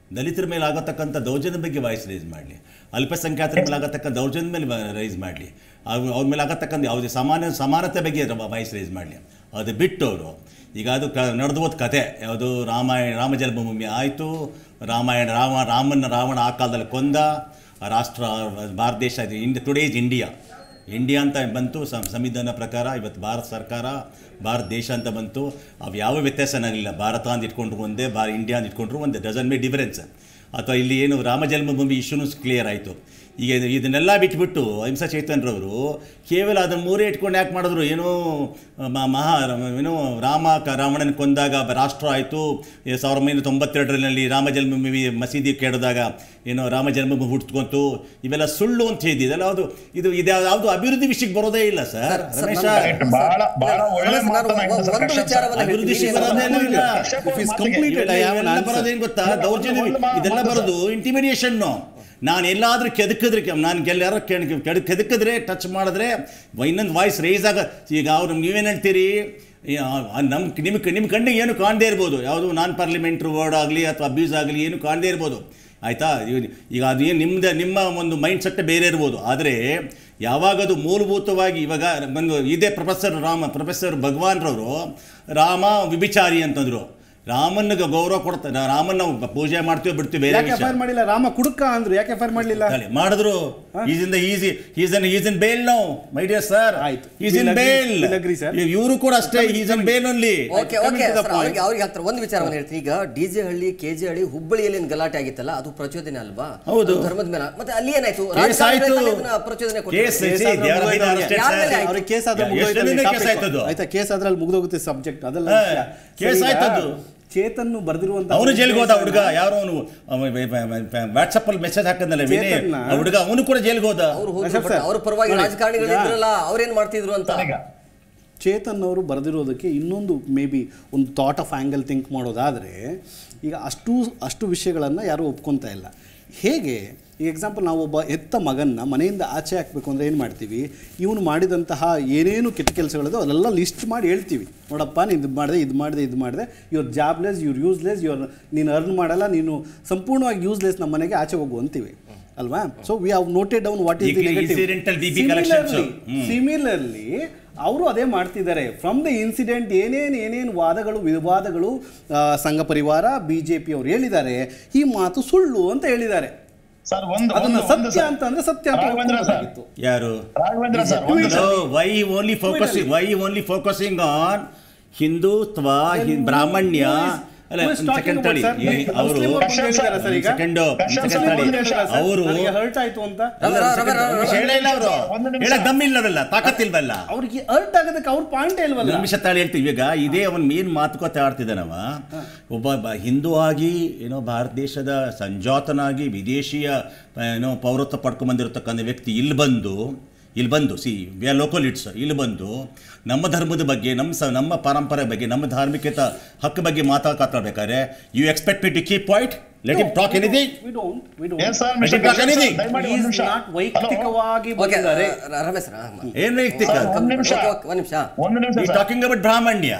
ದಲಿತರ ಮೇಲೆ ಆಗತಕ್ಕಂಥ ದೌರ್ಜನ್ಯ ಬಗ್ಗೆ ವಾಯ್ಸ್ ರೈಸ್ ಮಾಡಲಿ ಅಲ್ಪಸಂಖ್ಯಾತರ ಮೇಲೆ ಆಗತಕ್ಕ ದೌರ್ಜನ್ಯ ಮೇಲೆ ರೈಸ್ ಮಾಡಲಿ ಅವ್ರ ಅವ್ರ ಮೇಲೆ ಆಗತಕ್ಕಂಥ ಯಾವುದೇ ಸಮಾನ ಸಮಾನತೆ ಬಗ್ಗೆ ವಾಯ್ಸ್ ರೈಸ್ ಮಾಡಲಿ ಅದು ಬಿಟ್ಟು ಅವರು ಈಗ ಅದು ಕ ನಡೆದು ಹೋದ ಕತೆ ಯಾವುದು ರಾಮಾಯಣ ರಾಮ ಜನ್ಮಭೂಮಿ ಆಯಿತು ರಾಮಾಯಣ ರಾಮ ರಾಮನ ರಾವಣ ಆ ಕಾಲದಲ್ಲಿ ಕೊಂದ ಆ ರಾಷ್ಟ್ರ ಭಾರತ ದೇಶ ಇದು India today is India India ಅಂತ ಬಂತು ಸಂ- ಸಂವಿಧಾನ ಪ್ರಕಾರ ಇವತ್ತು ಭಾರತ ಸರ್ಕಾರ ಭಾರತ ದೇಶ ಅಂತ ಬಂತು ಅವು ಯಾವ ವ್ಯತ್ಯಾಸನಾಗಲಿಲ್ಲ ಭಾರತ ಅಂತ ಇಟ್ಕೊಂಡ್ರು ಒಂದೇ ಬಾ ಇಂಡಿಯಾ ಅಂತ ಇಟ್ಕೊಂಡ್ರು ಒಂದೇ ಡಸನ್ ಮೇ ಡಿಫರೆನ್ಸ್ ಅಥವಾ ಇಲ್ಲಿ ಏನು ರಾಮ ಜನ್ಮಭೂಮಿ ಇಶ್ಯೂನು ಕ್ಲಿಯರ್ ಆಯಿತು ಈಗ ಇದು- ಇದನ್ನೆಲ್ಲ ಬಿಟ್ಬಿಟ್ಟು ಅಹಿಂಸಾ ಚೈತನ್ಯರವರು ಕೇವಲ ಅದನ್ನು ಮೂರೇ ಇಟ್ಕೊಂಡು ಯಾಕೆ ಮಾಡಿದ್ರು ಏನೋ ಮ- ಮಹಾ ಏನೋ ರಾಮ ಕ ರಾವಣನ ಕೊಂದಾಗ ಬ- ರಾಷ್ಟ್ರ ಆಯಿತು ಸಾವಿರದ ಒಂಬೈನೂರ ತೊಂಬತ್ತೆರಡರಲ್ಲಿ ರಾಮ ಜನ್ಮಭೂಮಿ ಮಸೀದಿ ಕೆಡದಾಗ ಏನೋ ರಾಮ ಜನ್ಮಭೂಮಿ ಹುಟ್ಕೊಂತು ಇವೆಲ್ಲ ಸುಳ್ಳು ಅಂತ ಹೇಳಿದ್ದು ಇದೆಲ್ಲ ಯಾವುದು ಇದು ಇದು ಯಾವುದು ಅಭಿವೃದ್ಧಿ ವಿಷಯಕ್ಕೆ ಬರೋದೇ ಇಲ್ಲ ಸರ್ ಸರ್, ಸರ್, ರಮೇಶ ನಾನು- Correct. ಬಹಳ ಬಹಳ ಒಳ್ಳೆ ರಮೇಶ್, ನಾನು ಮಾತನ್ನ ಹೇಳಿದ್ರು ಸರ್ ಒಂದು ಕಶ್ಯಪ್ ಸರ್. ವಿಚಾರವನ್ನ ಅಭಿವೃದ್ಧಿ ಹೇಳ್ತೀನಿ. ವಿಷಯ ಬರೋದೇನೂ ಇಲ್ಲ. ಕಶ್ಯಪ್ If ಅವ್ರ it's ಮಾತಿಗೆ completed, I have an ಇವೆಲ್ಲ answer. ಬರೋದೇನು ಗೊತ್ತಾ ಇಲ್ಲ, ದೌರ್ಜನ್ಯ ಒಂದು ಮಾ- ಇದೆಲ್ಲ ಮಾತು ಬರೋದು ಇಂಟಿಮಿಡಿಯೇಷನ್ನು ನಾನು ಎಲ್ಲಾದರೂ ಕೆದಕಿದ್ರೆ ನಾನು ಎಲ್ಲಾರು ಕೆಡ ಕೆದಕಿದ್ರೆ ಟಚ್ ಮಾಡಿದ್ರೆ ಇನ್ನೊಂದು ವಾಯ್ಸ್ ರೈಸ್ ಆಗ ಈಗ ಅವ್ರು ನೀವೇನು ಹೇಳ್ತೀರಿ ನಮ್ಮ ನಿಮ್ಮ ನಿಮ್ಮ ಕಣ್ಣಿಗೆ ಏನು ಕಾಣದೇ ಇರ್ಬೋದು ಯಾವುದು ನಾನ್ ಪಾರ್ಲಿಮೆಂಟ್ರಿ ವರ್ಡ್ ಆಗಲಿ ಅಥವಾ ಅಬ್ಯೂಸ್ ಆಗಲಿ ಏನು ಕಾಣದೇ ಇರ್ಬೋದು ಆಯಿತಾ ಈಗ ಅದು ಏನು ನಿಮ್ಮದು ನಿಮ್ಮ ಒಂದು ಮೈಂಡ್ ಸೆಟ್ ಬೇರೆ ಇರ್ಬೋದು ಆದರೆ ಯಾವಾಗ ಅದು ಮೂಲಭೂತವಾಗಿ ಇವಾಗ ಒಂದು ಇದೇ ಪ್ರೊಫೆಸರ್ ರಾಮ ಪ್ರೊಫೆಸರ್ ಭಗವಾನ್ರವರು ರಾಮ ವಿಭಿಚಾರಿ ಅಂತಂದರು ರಾಮನಿಗೆ ಗೌರವ ಕೊಡ್ತಾರೆ ರಾಮನ್ನ ನಾವು ಪೂಜೆ ಮಾಡ್ತೀವಿ ಬಿಡ್ತೀವಿ ಬೇರೆ ಯಾಕೆ ವಿಷಯ ಎಫ್ ಮಾಡಿಲ್ಲ ರಾಮ ಕುಡುಕ ಅಂದ್ರು ಯಾಕೆ ಎಫ್ ಮಾಡಲಿಲ್ಲ ತಲೆ ಮಾಡಿದ್ರು is in the easy is in is in bail no my dear sir ಆಯ್ತು. Is in We'll agree- bail we'll agree, sir. ಇವರು ಕೂಡ ಅಷ್ಟೇ is in bail only okay Coming okay to the sir, point. ಅವ್ರಿಗೆ ಅವ್ರಿಗೆ ಆಗ್ತಾರೆ ಒಂದು ವಿಚಾರವನ್ನು ಹೇಳ್ತೀನಿ ಈಗ D J Halli K J Halli ಹುಬ್ಬಳ್ಳಿಯಲ್ಲಿ ಏನ್ ಗಲಾಟೆ ಆಗಿತ್ತಲ್ಲ ಅದು ಪ್ರಚೋದನೆ ಅಲ್ವಾ ಹೌದು. ಅದು ಧರ್ಮದ ಮೇಲೆ ಮತ್ತೆ ಅಲ್ಲಿ ಏನಾಯ್ತು ಕೇಸ್ ರಾಜಕಾರಣಿಗಳೇ ಆಯ್ತು ತಾನೇ ಇದನ್ನ ಪ್ರಚೋದನೆ ಕೇಸ್ ಕೊಟ್ಟಿದ್ದು. ಐತಿ, they are being arrested, ಯಾರ ಮೇಲೆ sir. ಆಯ್ತು? ಅವ್ರಿಗೆ ಕೇಸ್ ಆದ್ರೆ ಎಷ್ಟು ಮುಗ್ದೋಯ್ತು ದಿನ ಅಲ್ಲಿ ಕೇಸ್ topic. ಆಯ್ತದು? ಆಯ್ತಾ ಕೇಸ್ ಅದ್ರಲ್ಲಿ ಮುಗ್ದೋಗುತ್ತೆ ಸಬ್ಜೆಕ್ಟ್ ಅದೆಲ್ಲ ಹಾ, ವಿಷಯ. ಕೇಸ್ ಸರಿ, ಈಗ ಆಯ್ತದು. ಚೇತನ್ ಬರೆದಿರುವಂತ ಅವನು ಜೈಲ್ಗೆ ಹೋದ ಹುಡುಗ ಯಾರೋ ಅವನು ವಾಟ್ಸಪ್ ಅಲ್ಲಿ ಮೆಸೇಜ್ ಹಾಕಿದ್ನಲ್ಲ ವಿನಯ್ ಚೇತನ್ನ- ಆ ಹುಡುಗ ಅವನು ಕೂಡ ಜೈಲ್ಗೆ ಹೋದ ಅವ್ರು ಹೋದ್ರು ಅಶೋಕ್ but ಸರ್, ಅವ್ರ ಪರವಾಗಿ ನೋಡಿ, ರಾಜಕಾರಣಿಗಳು ಈಗ- ಇದ್ರಲ್ಲ ಅವ್ರೇನ್ ಮಾಡ್ತಿದ್ರು ಅಂತ ಈಗ ಚೇತನ್ ಅವರು ಬರೆದಿರೋದಕ್ಕೆ ಇನ್ನೊಂದು ಮೇ ಬಿ ಒಂದು ಥಾಟ್ ಆಫ್ ಆ್ಯಂಗಲ್ ಥಿಂಕ್ ಮಾಡೋದಾದರೆ ಈಗ ಅಷ್ಟು ಅಷ್ಟು ವಿಷಯಗಳನ್ನು ಯಾರೂ ಒಪ್ಕೊತಾ ಇಲ್ಲ ಹೇಗೆ ಈ ಎಕ್ಸಾಂಪಲ್ ನಾವು ಒಬ್ಬ ಎತ್ತ ಮಗನ್ನ ಮನೆಯಿಂದ ಆಚೆ ಹಾಕಬೇಕು ಅಂದರೆ ಏನು ಮಾಡ್ತೀವಿ ಇವನು ಮಾಡಿದಂತಹ ಏನೇನು ಕೆಟ್ಟ ಕೆಲಸಗಳಿದೆ ಅದೆಲ್ಲ ಲಿಸ್ಟ್ ಮಾಡಿ ಹೇಳ್ತೀವಿ ನೋಡಪ್ಪ ನೀನು ಇದು ಮಾಡಿದೆ ಇದು ಮಾಡಿದೆ ಇದು ಮಾಡಿದೆ ಇವ್ರ ಜಾಬ್ಲೆಸ್ ಇವ್ರು ಯೂಸ್ಲೆಸ್ ಇವ್ರ ನೀನು ಅರ್ನ್ ಮಾಡಲ್ಲ ನೀನು ಸಂಪೂರ್ಣವಾಗಿ ಯೂಸ್ಲೆಸ್ ನಮ್ಮ ಮನೆಗೆ ಆಚೆ ಹೋಗು ಅಂತೀವಿ ಅಲ್ವಾ so we have noted down what is the Incidental BB collections. Hmm. Similarly ಅವರು ಅದೇ ಮಾಡ್ತಿದ್ದಾರೆ ಫ್ರಮ್ ದ ಇನ್ಸಿಡೆಂಟ್ ಏನೇನು ಏನೇನು ವಾದಗಳು ವಿವಾದಗಳು ಆ, ಸಂಘ ಪರಿವಾರ ಬಿ ಜೆ ಪಿ ಅವರು ಹೇಳಿದ್ದಾರೆ ಈ ಮಾತು ಸುಳ್ಳು ಅಂತ ಹೇಳಿದ್ದಾರೆ ಸರ್ ಒಂದು ಅದನ್ನ ಒಂದು- ಒಂದು ಸತ್ಯ ಸರ್. ಅಂತ ಅಂದ್ರೆ ಸತ್ಯ ಅಂತ ರಾಘವೇಂದ್ರ ಸರ್ ಒಪ್ಕೊಬೇಕಾಗಿತ್ತು. ಯಾರು ರಾಘವೇಂದ್ರ ಸರ್ ಒಂದು Tweet. Sir why only focusing why only focusing on Hindutva ಹಿಂ- ಬ್ರಾಹ್ಮಣ್ಯ ಅಲ್ಲ Who is talking second about, ತಳಿ sir? ಅವರು ಮುಸ್ಲಿಂ ಒಬ್ಬರು ಕಶ್ಯಪ್ ಹೇಳಿದ್ದಾರೆ ಸರ್, ಸರ್ ಈಗ ಸೆಕೆಂಡ್ ಕಶ್ಯಪ್ ಸೆಕೆಂಡ್ ಸರ್, ತಳಿ ಒಂದು ನಿಮಿಷ ಸರ್. ಅವರು ನನಗೆ ಹರ್ಟ್ ಆಯ್ತು ಅಂತ ರವಿ, ರವಿ, ರವಿ, ರವಿ. ಹೇಳೇ ಇಲ್ಲ ಅವರು ಒಂದು ನಿಮಿಷ. ಹೇಳಕ್ ದಮ್ಮಿಲ್ಲವಲ್ಲ ತಾಕತ್ತಿಲ್ವಲ್ಲ ಅವ್ರಿಗೆ ಹರ್ಟ್ ಆಗೋದಕ್ಕೆ ಅವ್ರ ಪಾಯಿಂಟ್ ಇಲ್ವಲ್ಲ ನಿಮಿಷ ತಾಳಿ ಹೇಳ್ತೀವಿ ಈಗ ಇದೇ ಅವನ್ ಏನು ಮಾತುಕತೆ ಆಡ್ತಿದ್ದಾನವ ಒಬ್ಬ ಬ- ಹಿಂದೂ ಆಗಿ ಏನೋ ಭಾರತ ದೇಶದ ಸಂಜಾತನಾಗಿ ವಿದೇಶಿಯ ಏನೋ ಪೌರತ್ವ ಪಡ್ಕೊಂಬಂದಿರತಕ್ಕಂಥ ವ್ಯಕ್ತಿ ಇಲ್ಲಿ ಬಂದು ಇಲ್ಲಿ ಬಂದು C V R local it's ಇಲ್ಲಿ ಬಂದು ನಮ್ಮ ಧರ್ಮದ ಬಗ್ಗೆ ನಮ್ಮ ಸ ನಮ್ಮ ಪರಂಪರೆ ಬಗ್ಗೆ ನಮ್ಮ ಧಾರ್ಮಿಕತ ಹಕ್ಕು ಬಗ್ಗೆ ಮಾತಾಡ್ಬೇಕಾದ್ರೆ you expect me to keep point let him talk anything we don't we ಏನ್ don't sir mister Let me talk Kashyap sir, anything. ದಯಮಾಡಿ ಒಂದು ನಿಮಿಷ ನಾಟ್ ಹಲೋ ವೈಯಕ್ತಿಕವಾಗಿ ಓಕೆ ಬಂದಿದ್ದಾರೆ ರಮೇಶ್ ರಾ, ಏನು ವೈಯಕ್ತಿಕ ಸರ್, ಒಂದ್ ನಿಮಿಷ. ಓಕೆ, ಓಕೆ, ಒಂದ್ ನಿಮಿಷ ಒಂದು ನಿಮಿಷ ಈ ಸರ್ ಟಾಕಿಂಗ್ ಅಬೌಟ್ ಬ್ರಾಹ್ಮಣ್ಯ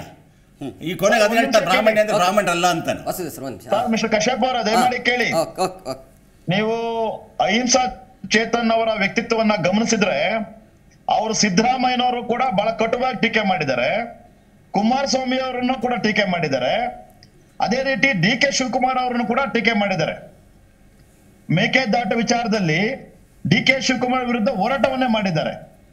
ಈ ಕೊನೆಗೆ ಅದನ್ನ ಹೇಳ್ತಾರೆ ಬ್ರಾಹ್ಮಣ್ಯ ಅಂದ್ರೆ ಬ್ರಾಹ್ಮಣ ಅಲ್ಲ ಅಂತಾನೆ ವಾಸುದೇವ್ ಸರ್ ಒಂದ್ ನಿಮಿಷ ಸರ್ ಮಿಸ್ಟರ್ ಕಶ್ಯಪ್ ಅವರ ದಯಮಾಡಿ ಕೇಳಿ ಓಕೆ ಓಕೆ ಓಕೆ ನೀವು ಅಹಿಂಸಾ ಚೇತನ್ ಅವರ ವ್ಯಕ್ತಿತ್ವವನ್ನ ಗಮನಿಸಿದ್ರೆ ಅವರು ಸಿದ್ದರಾಮಯ್ಯನವರು ಕೂಡ ಬಹಳ ಕಟುವಾಗಿ ಟೀಕೆ ಮಾಡಿದ್ದಾರೆ ಕುಮಾರಸ್ವಾಮಿ ಅವರನ್ನು ಕೂಡ ಟೀಕೆ ಮಾಡಿದ್ದಾರೆ ಅದೇ ರೀತಿ ಡಿ ಕೆ ಶಿವಕುಮಾರ್ ಅವರನ್ನು ಕೂಡ ಟೀಕೆ ಮಾಡಿದ್ದಾರೆ ಮೇಕೆದಾಟು ವಿಚಾರದಲ್ಲಿ ಡಿ ಕೆ ಶಿವಕುಮಾರ್ ವಿರುದ್ಧ ಹೋರಾಟವನ್ನೇ ಮಾಡಿದ್ದಾರೆ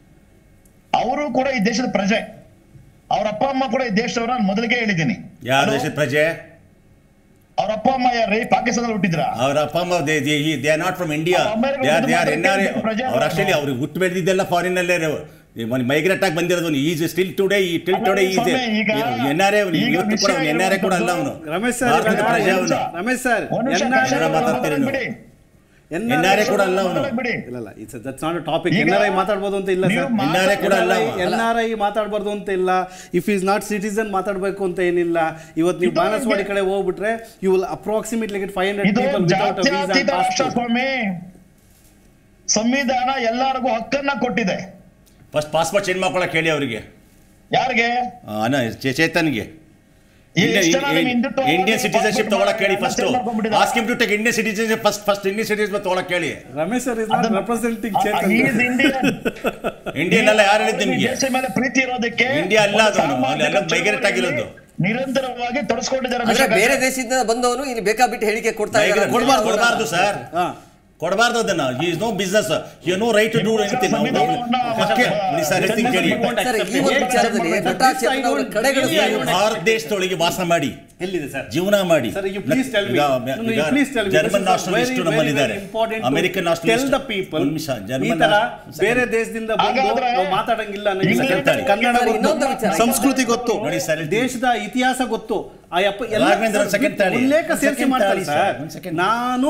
ಅವರು ಕೂಡ ಈ ದೇಶದ ಪ್ರಜೆ ಅವ್ರ ಅಪ್ಪ ಅಮ್ಮ ಕೂಡ ಈ ದೇಶದವರ ನಾನು ಮೊದಲಿಗೆ ಹೇಳಿದ್ದೀನಿ ಯಾರ ದೇಶದ ಪ್ರಜೆ ಅವ್ರ ಅಪ್ಪ ಅಮ್ಮ ಯಾರ್ರಿ ಪಾಕಿಸ್ತಾನದಲ್ಲಿ ಹುಟ್ಟಿದ್ರ ಅವರ ಅಪ್ಪ ಅಮ್ಮ they they are not from India ಅವ್ರು America they are they are ಬಂದು ಎನ್ ಆರ್ ಮಾತ್ರ ಪ್ರಜೆ ಅವ್ರು ಆಕ್ಚುಲಿ ಅಲ್ಲ. ಅವ್ರಿಗೆ ಹುಟ್ಟು ಬೆಳೆದಿದ್ದೆಲ್ಲ ಫಾರಿನ್ ಅಲ್ಲೇ ಮೈಗ್ರೇಟ್ ಆಗಿ ಬಂದಿರೋದು ಈಸ್ ಸ್ಟಿಲ್ ಟುಡೇ ಈ ಟಿಲ್ ಅಲ್ಲ, ಟುಡೇ ಈಸ್ ಸ್ವಾಮಿ, ಈಗ- ಎನ್ ಆರ್ ಈಗ ಇವತ್ತು ಕೂಡ ವಿಷಯ ಎನ್ ಆರ್ ಕೂಡ ಅಲ್ಲ ಅವನು ರಮೇಶ್ ಸರ್ ಭಾರತದ ಇವಾಗ ಪ್ರಜೆ ಒಂದು ಅವನು ರಮೇಶ್ ಸರ್ ಒಂದ್ ನಿಮಿಷ NRI ಕಶ್ಯಪ್ ಅವ್ರು ಮಾತಾಡ್ತೀರಿ ನೀವು. ಬಿಡಿ. NRI ಕೂಡ ಅಲ್ಲ ಅವನು ಬಿಡಿ ಇಲ್ಲ ಇಲ್ಲ ಇಟ್ಸ್ ದಟ್ಸ್ ನಾಟ್ ಟಾಪಿಕ್ ಈಗ ಎನ್ ಆರ್ ಐ ಮಾತಾಡ್ಬೋದು ಅಂತ ಇಲ್ಲ ನೀವು ಸರ್ ಮಾತಾಡಿ- NRI ಕೂಡ ಅಲ್ಲ ಅವ. ಎನ್ ಆರ್ ಐ ಮಾತಾಡ್ಬಾರ್ದು ಅಂತ ಇಲ್ಲ ಇಫ್ ಈಸ್ ನಾಟ್ ಸಿಟಿಸನ್ ಮಾತಾಡಬೇಕು ಅಂತ ಏನಿಲ್ಲ ಇವತ್ತು ನೀವು ಇದು ಬಾನಸವಾಡಿ ಇದೆ. ಕಡೆ ಹೋಗ್ಬಿಟ್ರೆ you will approximately get five hundred ಇದು ಪೀಪಲ್ ವಿತೌಟ್ ಅ ವೀಸಾ ಜಾತ್ಯತೀತ ರಾಷ್ಟ್ರ ಸ್ವಾಮಿ ಸಂವಿಧಾನ ಎಲ್ಲರಿಗೂ ಹಕ್ಕನ್ನ ಕೊಟ್ಟಿದೆ ಫಸ್ಟ್ ಪಾಸ್ಪೋರ್ಟ್ ಚೇಂಜ್ ಮಾಡ್ಕೊಳಕ್ ಹೇಳಿ ಅವರಿಗೆ ಯಾರಿಗೆ ಅನ ಚೇ- ಚೇತನ್ಗೆ ಎಷ್ಟು ಜನ ನಿಮ್ಮ ಹಿಂದುತ್ವ ಇಂಡಿಯನ್ ಸಿಟಿಸನ್ಶಿಪ್ ತಗೊಳಕ್ ಹೇಳಿ ಎಲ್ಲ ಫಸ್ಟ್ change ಮಾಡ್ಕೊಂಡ್ಬಿಟ್ಟಿದ್ದಾರೆ. Ask him to take Indian citizenship first first Indian citizenship ತಗೊಳಕ್ ಹೇಳಿ ರಮೇಶ್ ಸರ್ ಇಸ್ ನಾಟ್ ಅದನ್ನ- representing He is Indian. Indian ಎಲ್ಲ ಯಾರು ಹೇಳಿದ್ ನಿಮ್ಗೆ ದೇಶ ಮೇಲೆ ಪ್ರೀತಿ ಇರೋದಕ್ಕೆ ಇಂಡಿಯಾ ಅಲ್ಲ ಅದು, ಸಾಮಾಜಿಕ ಅಲ್ಲಿ ಎಲ್ಲ migrate ಆಗಿರೋದು. ನಿರಂತರವಾಗಿ ತೊಡಸ್ಕೊಂಡಿದ್ದಾರೆ ಅಂದ್ರೆ ಅಭಿಷೇಕ್ ಬೇರೆ ಆಚಾರ್ಯ. ದೇಶದಿಂದ ಬಂದವರು ಇಲ್ಲಿ ಬೇಕಾಬಿಟ್ಟು ಹೇಳಿಕೆ ಕೊಡ್ತಾ ಇದ್ದಾರೆ ಕೊಡಬಾರ್ದು ಕೊಡಬಾರ್ದು ಸರ್ ಹಾ. ಕೊಡಬಾರ್ದು ಅದನ್ನ is no business you no right to do anything sir ಹೇಳ್ತೀನಿ ಕೇಳಿ ಸರ್ ಈ ಒಂದು ವಿಚಾರದಲ್ಲಿ ನಟ ಚೇತನ್ ಅವರ ಕಡೆಗಣಿಸ್ತಾ ನೀವು ಇದ್ದಾರೆ. ಭಾರತ ದೇಶದೊಳಗೆ ವಾಸ ಮಾಡಿ ಎಲ್ಲಿದೆ ಸರ್ ಜೀವನ ಮಾಡಿ Sir, you please tell me. ಈಗ No, no, you please tell me. German This is nationalist very, ನಮ್ಮಲ್ಲಿದ್ದಾರೆ very important to American Tell nationalist the people ಒಂದು ನಿಮಿಷ ಈ ಜರ್ಮನ್ ತರ ನ್ಯಾಷನಲಿಸ್ಟ್- ಬೇರೆ ದೇಶದಿಂದ ಬಂದು ಹಾಗಾದ್ರೆ ನಾವು ಮಾತಾಡಂಗಿಲ್ಲ ಅನ್ನೋ ಇಂಗ್ಲೆಂಡ್ ಇಲ್ಲ. ಅಲ್ಲಿ- ಕನ್ನಡ ಸರ್, ಇನ್ನೊಂದು ಗೊತ್ತು ವಿಚಾರ. ಸಂಸ್ಕೃತಿ ಗೊತ್ತು ನೋಡಿ ಸರ್, ಇಲ್ಲಿ- ದೇಶದ ಇತಿಹಾಸ ಗೊತ್ತು ಆ ಯಪ್ಪ ಎಲ್ಲ ರಾಘವೇಂದ್ರ, ಒಂದು second ತಾಳಿ. ಉಲ್ಲೇಖ ಒಂದು ಸೇರಿಸಿ second ಮಾಡ್ತಾರೆ ತಾಳಿ ಸರ್, ಸರ್ ಒಂದು second. ನಾನು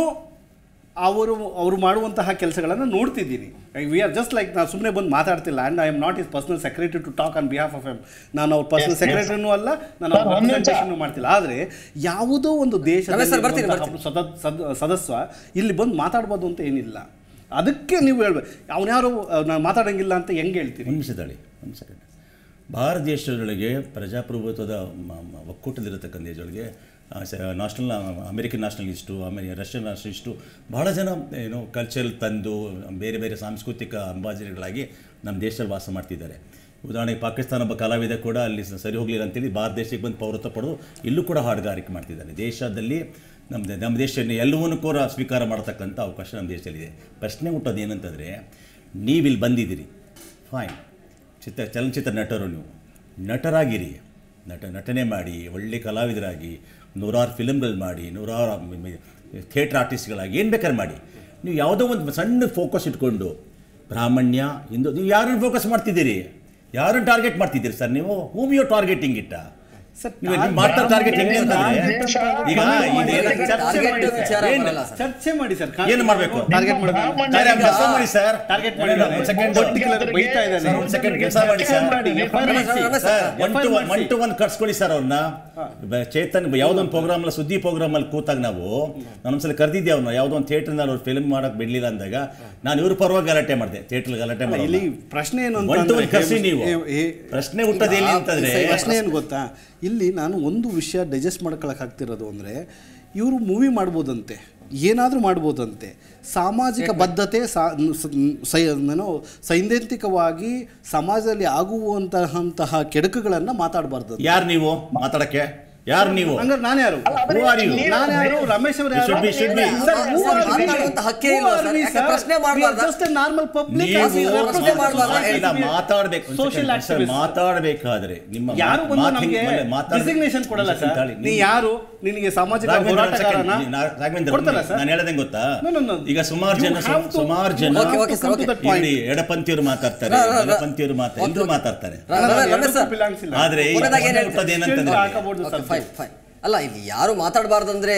ಅವರು ಅವರು ಮಾಡುವಂತಹ ಕೆಲಸಗಳನ್ನು ನೋಡ್ತಿದ್ದೀನಿ ವಿ ಆರ್ ಜಸ್ಟ್ ಲೈಕ್ ನಾನು ಸುಮ್ಮನೆ ಬಂದು ಮಾತಾಡ್ತಿಲ್ಲ and I am not is personal secretary to talk on behalf of him ನಾನು ಅವ್ರ ಪರ್ಸನಲ್ Yes, yes. ಸೆಕ್ರೆಟರಿನೂ ಅಲ್ಲ ನಾನು Sir, ಒಂದ್ ನಿಮಿಷ. ರೆಪ್ರೆಸೆಂಟೇಷನ್ ಮಾಡ್ತಿಲ್ಲ ಆದರೆ ಯಾವುದೋ ಒಂದು ರಮೇಶ್ ಸರ್, ಬರ್ತೀನಿ, ದೇಶದ ಸದಸ್ಯ ಇಲ್ಲಿ ಬಂದು ಮಾತಾಡ್ಬೋದು ಅಂತ ಏನಿಲ್ಲ ಅದಕ್ಕೆ ನೀವು ಹೇಳ್ಬೇಕು ಅವನ್ಯಾರು ನಾನು ಮಾತಾಡಂಗಿಲ್ಲ ಅಂತ ಹೆಂಗೆ ಹೇಳ್ತೀರಿ ಒಂದು ನಿಮಿಷ ತಾಳಿ ಒಂದು ಸೆಕೆಂಡ್ ಭಾರತ ದೇಶದೊಳಗೆ ಪ್ರಜಾಪ್ರಭುತ್ವದ ಮ- ಮ- ಒಕ್ಕೂಟದಲ್ಲಿರತಕ್ಕಂಥ ದೇಶದೊಳಗೆ ನ್ಯಾಷನಲ್ ಅಮೆರಿಕನ್ ನ್ಯಾಷನಲಿಸ್ಟು ಆಮೇಲೆ ರಷ್ಯನ್ ನ್ಯಾಷನಲಿಸ್ಟು ಬಹಳ ಜನ ಏನು ಕಲ್ಚರ್ ತಂದು ಬೇರೆ ಬೇರೆ ಸಾಂಸ್ಕೃತಿಕ ಅಂಬಾಸಿಡರ್ಗಳಾಗಿ ನಮ್ಮ ದೇಶದಲ್ಲಿ ವಾಸ ಮಾಡ್ತಿದ್ದಾರೆ ಉದಾಹರಣೆಗೆ ಪಾಕಿಸ್ತಾನ ಒಬ್ಬ ಕಲಾವಿದ ಕೂಡ ಅಲ್ಲಿ ಸ- ಸರಿ ಹೋಗಲಿಲ್ಲ ಅಂತೇಳಿ ಭಾರತ ದೇಶಕ್ಕೆ ಬಂದು ಪೌರತ್ವ ಪಡೆದು ಇಲ್ಲೂ ಕೂಡ ಹಾಡುಗಾರಿಕೆ ಮಾಡ್ತಿದ್ದಾನೆ ದೇಶದಲ್ಲಿ ನಮ್ಮ ನಮ್ಮ ದೇಶದಲ್ಲಿ ಎಲ್ಲವನ್ನೂ ಕೂಡ ಸ್ವೀಕಾರ ಮಾಡತಕ್ಕಂಥ ಅವಕಾಶ ನಮ್ಮ ದೇಶದಲ್ಲಿದೆ ಪ್ರಶ್ನೆ ಹುಟ್ಟೋದು ಏನಂತಂದರೆ ನೀವಿಲ್ಲಿ ಬಂದಿದ್ದೀರಿ ಫೈನ್ ಚಿತ್ರ ಚಲನಚಿತ್ರ ನಟರು ನೀವು ನಟರಾಗಿರಿ ನಟ ನಟನೆ ಮಾಡಿ ಒಳ್ಳೆ ಕಲಾವಿದರಾಗಿ ನೂರಾರು ಫಿಲ್ಮ್ಗಳು ಮಾಡಿ ನೂರಾರು ಥಿಯೇಟ್ರ್ ಆರ್ಟಿಸ್ಟ್ಗಳಾಗಿ ಏನು ಬೇಕಾದ್ರೆ ಮಾಡಿ ನೀವು ಯಾವುದೋ ಒಂದು ಸಣ್ಣ ಫೋಕಸ್ ಇಟ್ಕೊಂಡು ಬ್ರಾಹ್ಮಣ್ಯ ಹಿಂದೂ ನೀವು ಯಾರನ್ನು ಫೋಕಸ್ ಮಾಡ್ತಿದ್ದೀರಿ ಯಾರನ್ನು ಟಾರ್ಗೆಟ್ ಮಾಡ್ತಿದ್ದೀರಿ ಸರ್ ನೀವು ಹೂಮ್ ಯು ಟಾರ್ಗೆಟಿಂಗ್ ಇಟ್ಟ ಸರ್, ನೀವು ನೀವು ಮಾಡ್ತಾ ಟಾರ್ಗೆಟ್ ಹೆಂಗೆ ಅಂತಂದ್ರೆ ದೇಶ ಈಗ ಇದೇನ- ಚರ್ಚೆ Target ಮಾಡಿ ಸರ್. ವಿಚಾರ ಏನು? ಬರಲ್ಲ ಸರ್. ಚರ್ಚೆ ಮಾಡಿ ಸರ್ ಏನು ಮಾಡಬೇಕು ಟಾರ್ಗೆಟ್ ಮಾಡಿ ಬ್ರಾಹ್ಮಣ ಕಾರ್ಯ ಕೆಲಸ ಮಾಡಿ ಸರ್ ಟಾರ್ಗೆಟ್ ಮಾಡಿ ಒಂದು ಸೆಕೆಂಡ್ ಪರ್ಟಿಕ್ಯುಲರ್ ಬೈತಾ ಇದ್ದಾನೆ ಸರ್, ಒಂದು ಸೆಕೆಂಡ್ ಕೆಲಸ ಮಾಡಿ sir Ramesh sir, Ramesh sir sir, one to one to one ಕರ್ಸ್ಕೊಳ್ಳಿ ಸರ್ ಅವ್ರನ್ನ ಬ- ಚೇತನ್ ಯಾವುದೊಂದು ಪ್ರೋಗ್ರಾಮ್ ಅಲ್ಲ ಸುದ್ದಿ ಪ್ರೋಗ್ರಾಮ್ ಅಲ್ಲಿ ಕೂತಾಗ ನಾವು ನಾನೊಂದ್ಸಲ ಕರೆದಿದ್ದೆ ಅವ್ರನ್ನ ಯಾವುದೋ ಒಂದು ಥಿಯೇಟರ್ನಲ್ಲಿ ಅವ್ರು ಫಿಲ್ಮ್ ಮಾಡಕ್ ಬಿಡ್ಲಿಲ್ಲ ಅಂದಾಗ ನಾನು ಇವ್ರ ಪರವಾಗಿ ಗಲಾಟೆ ಮಾಡಿದೆ ಥಿಯೇಟರ್ ಗಲಾಟೆ ಅಲ್ಲ, ಮಾಡಿ ಇಲ್ಲಿ ಪ್ರಶ್ನೆ ಏನು ಅಂತ ಒನ್ ಟು ಒನ್ ಅಂದ್ರೆ ಕರ್ಸಿ ನೀವು ಏ- ಏ- ಪ್ರಶ್ನೆ ಹುಟ್ಟೋದು ಎಲ್ಲಿ ಅಂತಂದ್ರೆ ಪ್ರಶ್ನೆ ಏನು ಗೊತ್ತಾ ಇಲ್ಲಿ ನಾನು ಒಂದು ವಿಷಯ ಡೈಜೆಸ್ಟ್ ಮಾಡ್ಕೊಳಕ್ ಆಗ್ತಿರೋದು ಅಂದರೆ ಇವರು ಮೂವಿ ಮಾಡ್ಬೋದಂತೆ ಏನಾದರೂ ಮಾಡ್ಬೋದಂತೆ ಸಾಮಾಜಿಕ ಬದ್ಧತೆ ಸಾ ಸ- ಸೈ ಏನೋ ಸೈದ್ಧಾಂತಿಕವಾಗಿ ಸಮಾಜದಲ್ಲಿ ಆಗುವಂತಹ ಕೆಡಕುಗಳನ್ನು ಮಾತಾಡಬಾರ್ದು ಯಾರು ನೀವು ಮಾತಾಡಕ್ಕೆ ಯಾರು ನೀವು ಹಂಗಾರೆ ನಾನು ಯಾರು Who are you? ನಾನು ಯಾರು ರಮೇಶ್ ಅವರು ಯಾರು should be- should be. Sir, who sir, are we? ಮಾತಾಡುವಂತ ಹಕ್ಕೇ Who ಇಲ್ವಾ are ಸರ್? we, ಯಾಕೆ sir? ಪ್ರಶ್ನೆ We are ಮಾಡ್ಬಾರ್ದಾ? just a normal public ನೀವು as we represent ಮಾಡ್ಬಾರ್ದಾ? society. ಇಲ್ಲ ಮಾತಾಡ್ಬೇಕು ಒಂದು Social second. Sir, activist. ಮಾತಾಡ್ಬೇಕಾದ್ರೆ ನಿಮ್ಮ ಯಾರು ಬಂದು ಮಾತಿನ ನಮಗೆ ಮೇಲೆ ಮಾತಾಡ್- ಡಿಸಿಗ್ನೇಷನ್ ಕೊಡಲ್ಲ ಒಂದು ಸರ್ second ತಾಳಿ. ನೀ ಯಾರು ನಿನಗೆ ಸಾಮಾಜಿಕ ರಾಘವೇಂದ್ರ ಒಂದು second. ಹೋರಾಟಗಾರನ ನೀ- ನಾ- ರಾಘವೇಂದ್ರ ಕೊಡ್ತಾರ ಸರ್ ನಾನು ಹೇಳದಂಗೆ ಗೊತ್ತಾ No, no, no. ಈಗ ಸುಮಾರು You ಜನ have to- ಸುಮಾರು ಜನ Okay, okay, sir, okay. ಇಲ್ಲಿ ಎಡಪಂಥೀಯರು ಮಾತಾಡ್ತಾರೆ ರ- ರ- ರ- ಬಲಪಂಥೀಯರು ಮಾತಾಡ್ತಾರೆ ಎಲ್ಲರೂ ಮಾತಾಡ್ತಾರೆ ರ- ರ- ರಮೇಶ್ ಸರ್, belongs ಇಲ್ಲ. ಆದ್ರೆ ಈ ಕೊನೆದಾಗಿ ಏನ್ ಪ್ರಶ್ನೆ ಹುಟ್ಟೋದು ಹೇಳ್ತೀರಿ? ಏನಂತಂದ್ರೆ ಹಾಕಬಹುದು Okay, subject. fine, fine. ಅಲ್ಲ ಇಲ್ಲಿ ಯಾರು ಮಾತಾಡಬಾರ್ದಂದ್ರೆ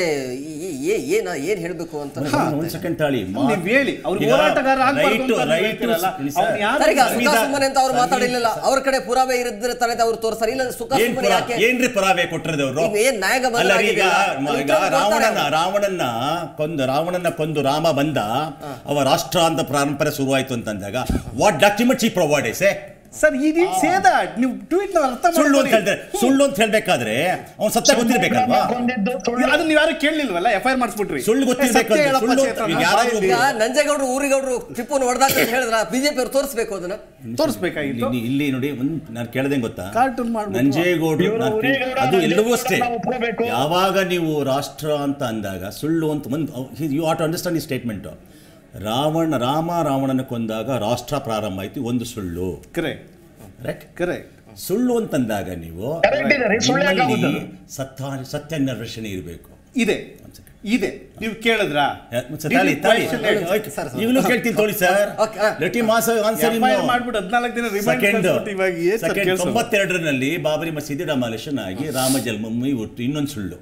ಏನ ಏನ್ ಹೇಳ್ಬೇಕು ಅಂತ ಒಂದು ಸೆಕೆಂಡ್ ತಾಳಿ ನೀವ್ ಹೇಳಿ, ಅವ್ರು ಹೋರಾಟಗಾರ ಆಗ್ಬಾರ್ದು ಅಂತ ನೀವು ಹೇಳ್ತೀರಲ್ಲ, ಅವ್ರು ಯಾರು ಸರ್, ಈಗ ಸುಖ ಸಂವಿಧಾನ- ಸುಮ್ಮನೆ ಅಂತ ಅವ್ರು ಮಾತಾಡಿಲ್ಲ ಅವ್ರ ಕಡೆ ಪುರಾವೆ ಇರಿದ್ರೆ ತಾನೇ ಅವ್ರು ತೋರ್ಸಾರ ಇಲ್ಲ ಸುಖ ಏನ್ ಸುಮ್ಮನೆ ಪುರಾ- ಯಾಕೆ ಏನ್ರಿ ಪುರಾವೆ ಕೊಟ್ಟಿರೋದವ್ರು ಈಗ ಏನ್ ನ್ಯಾಯಗಮನ ಅಲ್ಲ ರೀ, ಈಗ ಆಗಿದೆಯಲ್ಲ? ಈಗ ಉತ್ತರ ಕೊಡ್ತಾರೆ ರಾವಣನ ರಾವಣನ್ನ ಕೊಂದು ರಾವಣನ ಕೊಂದು ರಾಮ ಬಂದ ಅವ ರಾಷ್ಟ್ರ ಅಂತ ಪರಂಪರೆ ಶುರುವಾಯ್ತು ಅಂತಂದಾಗ ವಾಟ್ ಡಾಕ್ಯುಮೆಂಟ್ಸ್ ಈ ಪ್ರೊವೈಡ್ ಸೇ ಸರ್ ಈ ರೀತಿ ಸೇ ದಟ್ ನೀವು ಟ್ವೀಟ್ ಅರ್ಥ ಸುಳ್ಳು ಅಂತ ಮಾಡ್ಕೊಳ್ಳಿ. ಹೇಳಿದ್ರೆ ಸುಳ್ಳು ಅಂತ ಹೇಳ್ಬೇಕಾದ್ರೆ ಅವ್ನು ಸತ್ಯ ಗೊತ್ತಿರ್ಬೇಕಲ್ವಾ ಕೊಂದಿದ್ದು ಸುಳ್ಳು ಅದನ್ನ ನೀವು ಯಾರು ಕೇಳಲಿಲ್ವಲ್ಲ ಎಫ್ ಐ ಆರ್ ಮಾಡಿಸ್ಬಿಟ್ರಿ ಸುಳ್ಳು ಗೊತ್ತಿರ್ಬೇಕು ಸತ್ಯ ಅಂದ್ರೆ ಹೇಳಪ್ಪ ಸುಳ್ಳು ಚೇತನ. ಈಗ ಯಾರಾದ್ರೂ ಈಗ ನಂಜೇಗೌಡರು ಊರಿಗೌಡರು ಟಿಪ್ಪುನ ಹೊಡೆದಾಕ ಅಂತ ಹೇಳಿದ್ರ ಬಿಜೆಪಿ ಅವ್ರು ತೋರಿಸ್ಬೇಕು ಅದನ್ನ ತೋರಿಸ್ಬೇಕಾಗಿತ್ತು ಇಲ್ಲಿ ಇಲ್ಲಿ ನೋಡಿ ಒಂದು ನಾನು ಕೇಳ್ದಂಗೆ ಗೊತ್ತಾ Cartoon ಮಾಡ್ಬಿಟ್ಟು. ನಂಜೇಗೌಡರು ಇವ್ರು ನಾನ್ ಕೇಳ್- ಊರಿಗೌಡ, ಅದು ಎಲ್ಲವೂ ನಂಜೇಗೌಡ ಅಷ್ಟೇ ನಾವು ಒಪ್ಕೋಬೇಕು. ಯಾವಾಗ ನೀವು ರಾಷ್ಟ್ರ ಅಂತ ಅಂದಾಗ ಸುಳ್ಳು ಅಂತ ಒಂದು ಯು ಆಟ್ ಅಂಡರ್ಸ್ಟ್ಯಾಂಡ್ ಈ ಸ್ಟೇಟ್ಮೆಂಟು ರಾವಣ ರಾಮ ರಾವಣನ ಕೊಂದಾಗ ರಾಷ್ಟ್ರ ಪ್ರಾರಂಭ ಆಯ್ತು ಒಂದು ಸುಳ್ಳು ಕರೆಕ್ಟ್ ರೈಟ್ ಕರೆಕ್ಟ್ ಸುಳ್ಳು ಅಂತಂದಾಗ ನೀವು Correct ಇದೆ ರೀ, ಸುಳ್ಳು ಯಾಕೆ ನಿಮ್ಮಲ್ಲಿ ಆಗುದು? ಸತ್ಯ ಸತ್ಯ ಅನ್ವೇಷಣೆ ಇರಬೇಕು ಇದೆ ಇದೆ ನೀವು ಕೇಳಿದ್ರಾ ತಾಳಿ ತಾಳಿ ಸರ್, ಸರ್. ಈಗಲೂ ಕೇಳ್ತೀನಿ ತೋಳಿ sir Okay, ah. Let him answer answer F I R ಮಾಡ್ಬಿಟ್ಟು ಹದಿನಾಲ್ಕು ದಿನ ರಿಮೈಂಡ್ ಸೆಕೆಂಡ್ ಇವಾಗ ಏನ್ ಸರ್ ಸೆಕೆಂಡ್ ಕೇಳ್ಸೋದು? ತೊಂಬತ್ತೆರಡರಲ್ಲಿ ಬಾಬರಿ ಮಸೀದಿ ಡಮಾಲೇಷನ್ ಆಗಿ ರಾಮ ಜನ್ಮಭೂಮಿ ಹುಟ್ಟು ಇನ್ನೊಂದು ಸುಳ್ಳು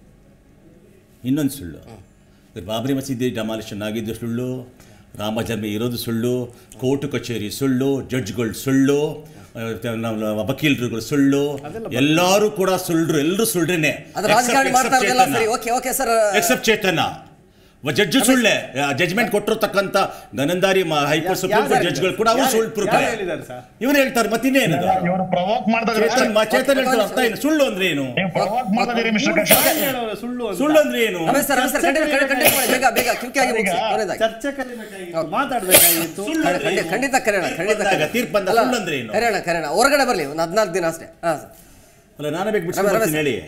ಇನ್ನೊಂದು ಸುಳ್ಳು ಬಾಬರಿ ಮಸೀದಿ ಡಮಾಲೇಷನ್ ಆಗಿದ್ದು ಸುಳ್ಳು ರಾಮ ಜನ್ಮ ಇರೋದು ಸುಳ್ಳು ಕೋರ್ಟ್ ಕಚೇರಿ ಸುಳ್ಳು ಜಡ್ಜ್ಗಳು ಸುಳ್ಳು ಆ, ನಮ್ಮ ವಕೀಲರುಗಳು ಸುಳ್ಳು ಎಲ್ಲರೂ ಕೂಡ ಸುಳ್ಳು ಎಲ್ಲರೂ ಸುಳ್ಳ್ರೇನೆ ಅದು ರಾಜಕಾರಣ ಮಾಡ್ತಾ ಇರಲಿಲ್ಲ ಸರಿ okay okay sir except Chetana judge ಸುಳ್ಳೆ ಜಜ್ಮೆಂಟ್ ಕೊಟ್ಟಿರ್ತಕ್ಕಂಥ ಗನಂದಾರಿ ಮ- ಹೈಕೋರ್ಟ್ ಸುಪ್ರೀಂ ಕೋರ್ಟ್ ಜಡ್ಜ್ಗಳು ಕೂಡ ಅವರು ಸುಳ್ಳು ಪ್ರೂಫ್ ಯಾರು ಹೇಳಿದ್ದಾರೆ ಸರ್ ಇವ್ರು ಹೇಳ್ತಾರೆ ಮತ್ತಿನ್ನೇನು ಇವರು ಪ್ರವೋಕ್ ಮಾಡ್ತಾ ಚೇತನ್ ಮ- ಚೇತನ್ ಹೇಳ್ತಾರೆ ಅರ್ಥ ಏನು ಸುಳ್ಳು ಅಂದ್ರೆ ಏನು ನೀವು ಪ್ರವೋಕ್ ಮಾಡ್ತಾ ಇದೀರಿ ಮಿಸ್ಟರ್ ಕಶ್ಯಪ್ ಹೇಳೋರು ಸುಳ್ಳು ಅಂತ. ಸುಳ್ಳು ಅಂದ್ರೆ ಏನು Ramesh sir Ramesh sir continue continue ಮಾಡಿ ಬೇಗ ಬೇಗ ಕ್ವಿಕ್ ಆಗಿ ಮುಗಿಸಿ ಕೊನೆಯದಾಗಿ ಚರ್ಚೆ ಕಲಿಬೇಕಾಗಿತ್ತು ಮಾತಾಡ್ಬೇಕಾಗಿತ್ತು ಸುಳ್ಳು ಅಂದ್ರೆ ಖಂಡಿತ ಏನು? ಖಂಡಿತ ಕರೆಯೋಣ ಖಂಡಿತ ಬಂದಾಗ ಕರೆಯೋಣ. ತೀರ್ಪು ಬಂದಾಗ ಅಲ್ಲ, ಸುಳ್ಳು ಅಂದ್ರೆ ಏನು? ಕರೆಯೋಣ ಕರೆಯೋಣ ಹೊರಗಡೆ ಬರಲಿ ಒಂದು ಹದಿನಾಲ್ಕು ದಿನ ಅಷ್ಟೇ ಹಾಂ ಸರ್ ಅಲ್ಲ ನಾನೇ ಬೇಕು ರಮೇಶ್ ಬಿಡ್ಸ್ಕೊಂಡು ಹೇಳಿ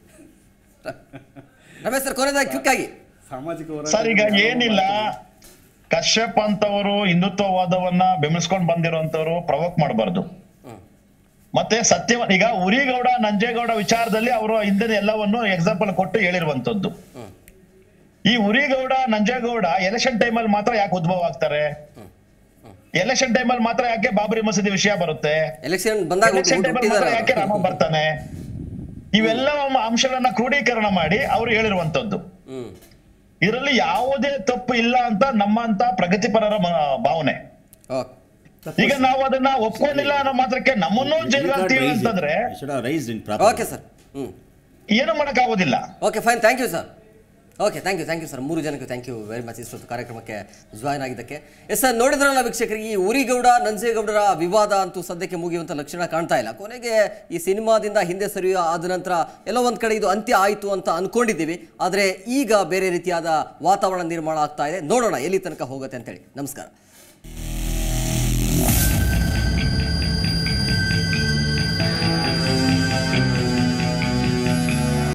ರಮೇಶ್ ಸರ್ ಕೊನೆಯದಾಗಿ ಕ್ವಿಕ್ ಆಗಿ ಸಾಮಾಜಿಕ ಹೋರಾಟ ಸರ್ ಈಗ ಏನಿಲ್ಲ ಕಶ್ಯಪ್ ಅಂತವರು ಹಿಂದುತ್ವವಾದವನ್ನ ಬೆಂಬಲಿಸ್ಕೊಂಡ್ ಬಂದಿರುವಂತವ್ರು ಪ್ರವೋಕ್ ಮಾಡಬಾರ್ದು ಮತ್ತೆ ಸತ್ಯ ಈಗ ಉರಿಗೌಡ ನಂಜೇಗೌಡ ವಿಚಾರದಲ್ಲಿ ಅವರು ಹಿಂದಿನ ಎಲ್ಲವನ್ನು ಎಕ್ಸಾಂಪಲ್ ಕೊಟ್ಟು ಹೇಳಿರುವಂತದ್ದು ಈ ಉರಿಗೌಡ ನಂಜೇಗೌಡ ಎಲೆಕ್ಷನ್ ಟೈಮಲ್ಲಿ ಮಾತ್ರ ಯಾಕೆ ಉದ್ಭವ ಆಗ್ತಾರೆ ಎಲೆಕ್ಷನ್ ಟೈಮಲ್ಲಿ ಮಾತ್ರ ಯಾಕೆ ಬಾಬರಿ ಮಸೀದಿ ವಿಷಯ ಬರುತ್ತೆ ಎಲೆಕ್ಷನ್ ಬಂದಾಗ ಎಲೆಕ್ಷನ್ ಟೈಮಲ್ಲಿ ಮಾತ್ರ ಯಾಕೆ ರಾಮ ಹುಟ್ಟಿದ್ದಾರೆ ಬರ್ತಾನೆ ಇವೆಲ್ಲ ಅಂಶಗಳನ್ನ ಕ್ರೋಢೀಕರಣ ಮಾಡಿ ಅವರು ಹೇಳಿರುವಂತದ್ದು ಹ್ಮ್ ಇದರಲ್ಲಿ ಯಾವುದೇ ತಪ್ಪು ಇಲ್ಲ ಅಂತ ನಮ್ಮಂತ ಪ್ರಗತಿಪರರ ಮ- ಭಾವನೆ ಓಕೆ ಈಗ ನಾವು ಅದನ್ನ ಒಪ್ಕೊಂಡಿಲ್ಲ ಅನ್ನೋ ಮಾತ್ರಕ್ಕೆ ನಮ್ಮನ್ನೂ ಜೈಲ್ ಹಾಕ್ತೀವಿ ಅಂತಂದ್ರೆ ರೈಸ್ ಇನ್ ಓಕೆ ಸರ್ ಹ್ಞೂ ಏನು ಮಾಡಕ್ ಆಗೋದಿಲ್ಲ okay fine thank you sir okay thank you thank you sir ಮೂರು ಜನಕ್ಕೆ ಥ್ಯಾಂಕ್ ಯು ವೆರಿ ಮಚ್ ಇಷ್ಟೊತ್ತು ಕಾರ್ಯಕ್ರಮಕ್ಕೆ ಜಾಯ್ನ್ ಆಗಿದ್ದಕ್ಕೆ ಎಸ್ ಸರ್ ನೋಡಿದ್ರಲ್ಲ ವೀಕ್ಷಕರಿಗೆ ಈ ಉರಿಗೌಡ ನಂಜೇಗೌಡರ ವಿವಾದ ಅಂತೂ ಸದ್ಯಕ್ಕೆ ಮುಗಿಯುವಂಥ ಲಕ್ಷಣ ಕಾಣ್ತಾ ಇಲ್ಲ ಕೊನೆಗೆ ಈ ಸಿನಿಮಾದಿಂದ ಹಿಂದೆ ಸರಿಯೋ ಆದ ನಂತರ ಎಲ್ಲೋ ಒಂದು ಕಡೆ ಇದು ಅಂತ್ಯ ಆಯಿತು ಅಂತ ಅನ್ಕೊಂಡಿದ್ದೀವಿ ಆದರೆ ಈಗ ಬೇರೆ ರೀತಿಯಾದ ವಾತಾವರಣ ನಿರ್ಮಾಣ ಆಗ್ತಾ ಇದೆ ನೋಡೋಣ ಎಲ್ಲಿ ತನಕ ಹೋಗುತ್ತೆ ಅಂತೇಳಿ ನಮಸ್ಕಾರ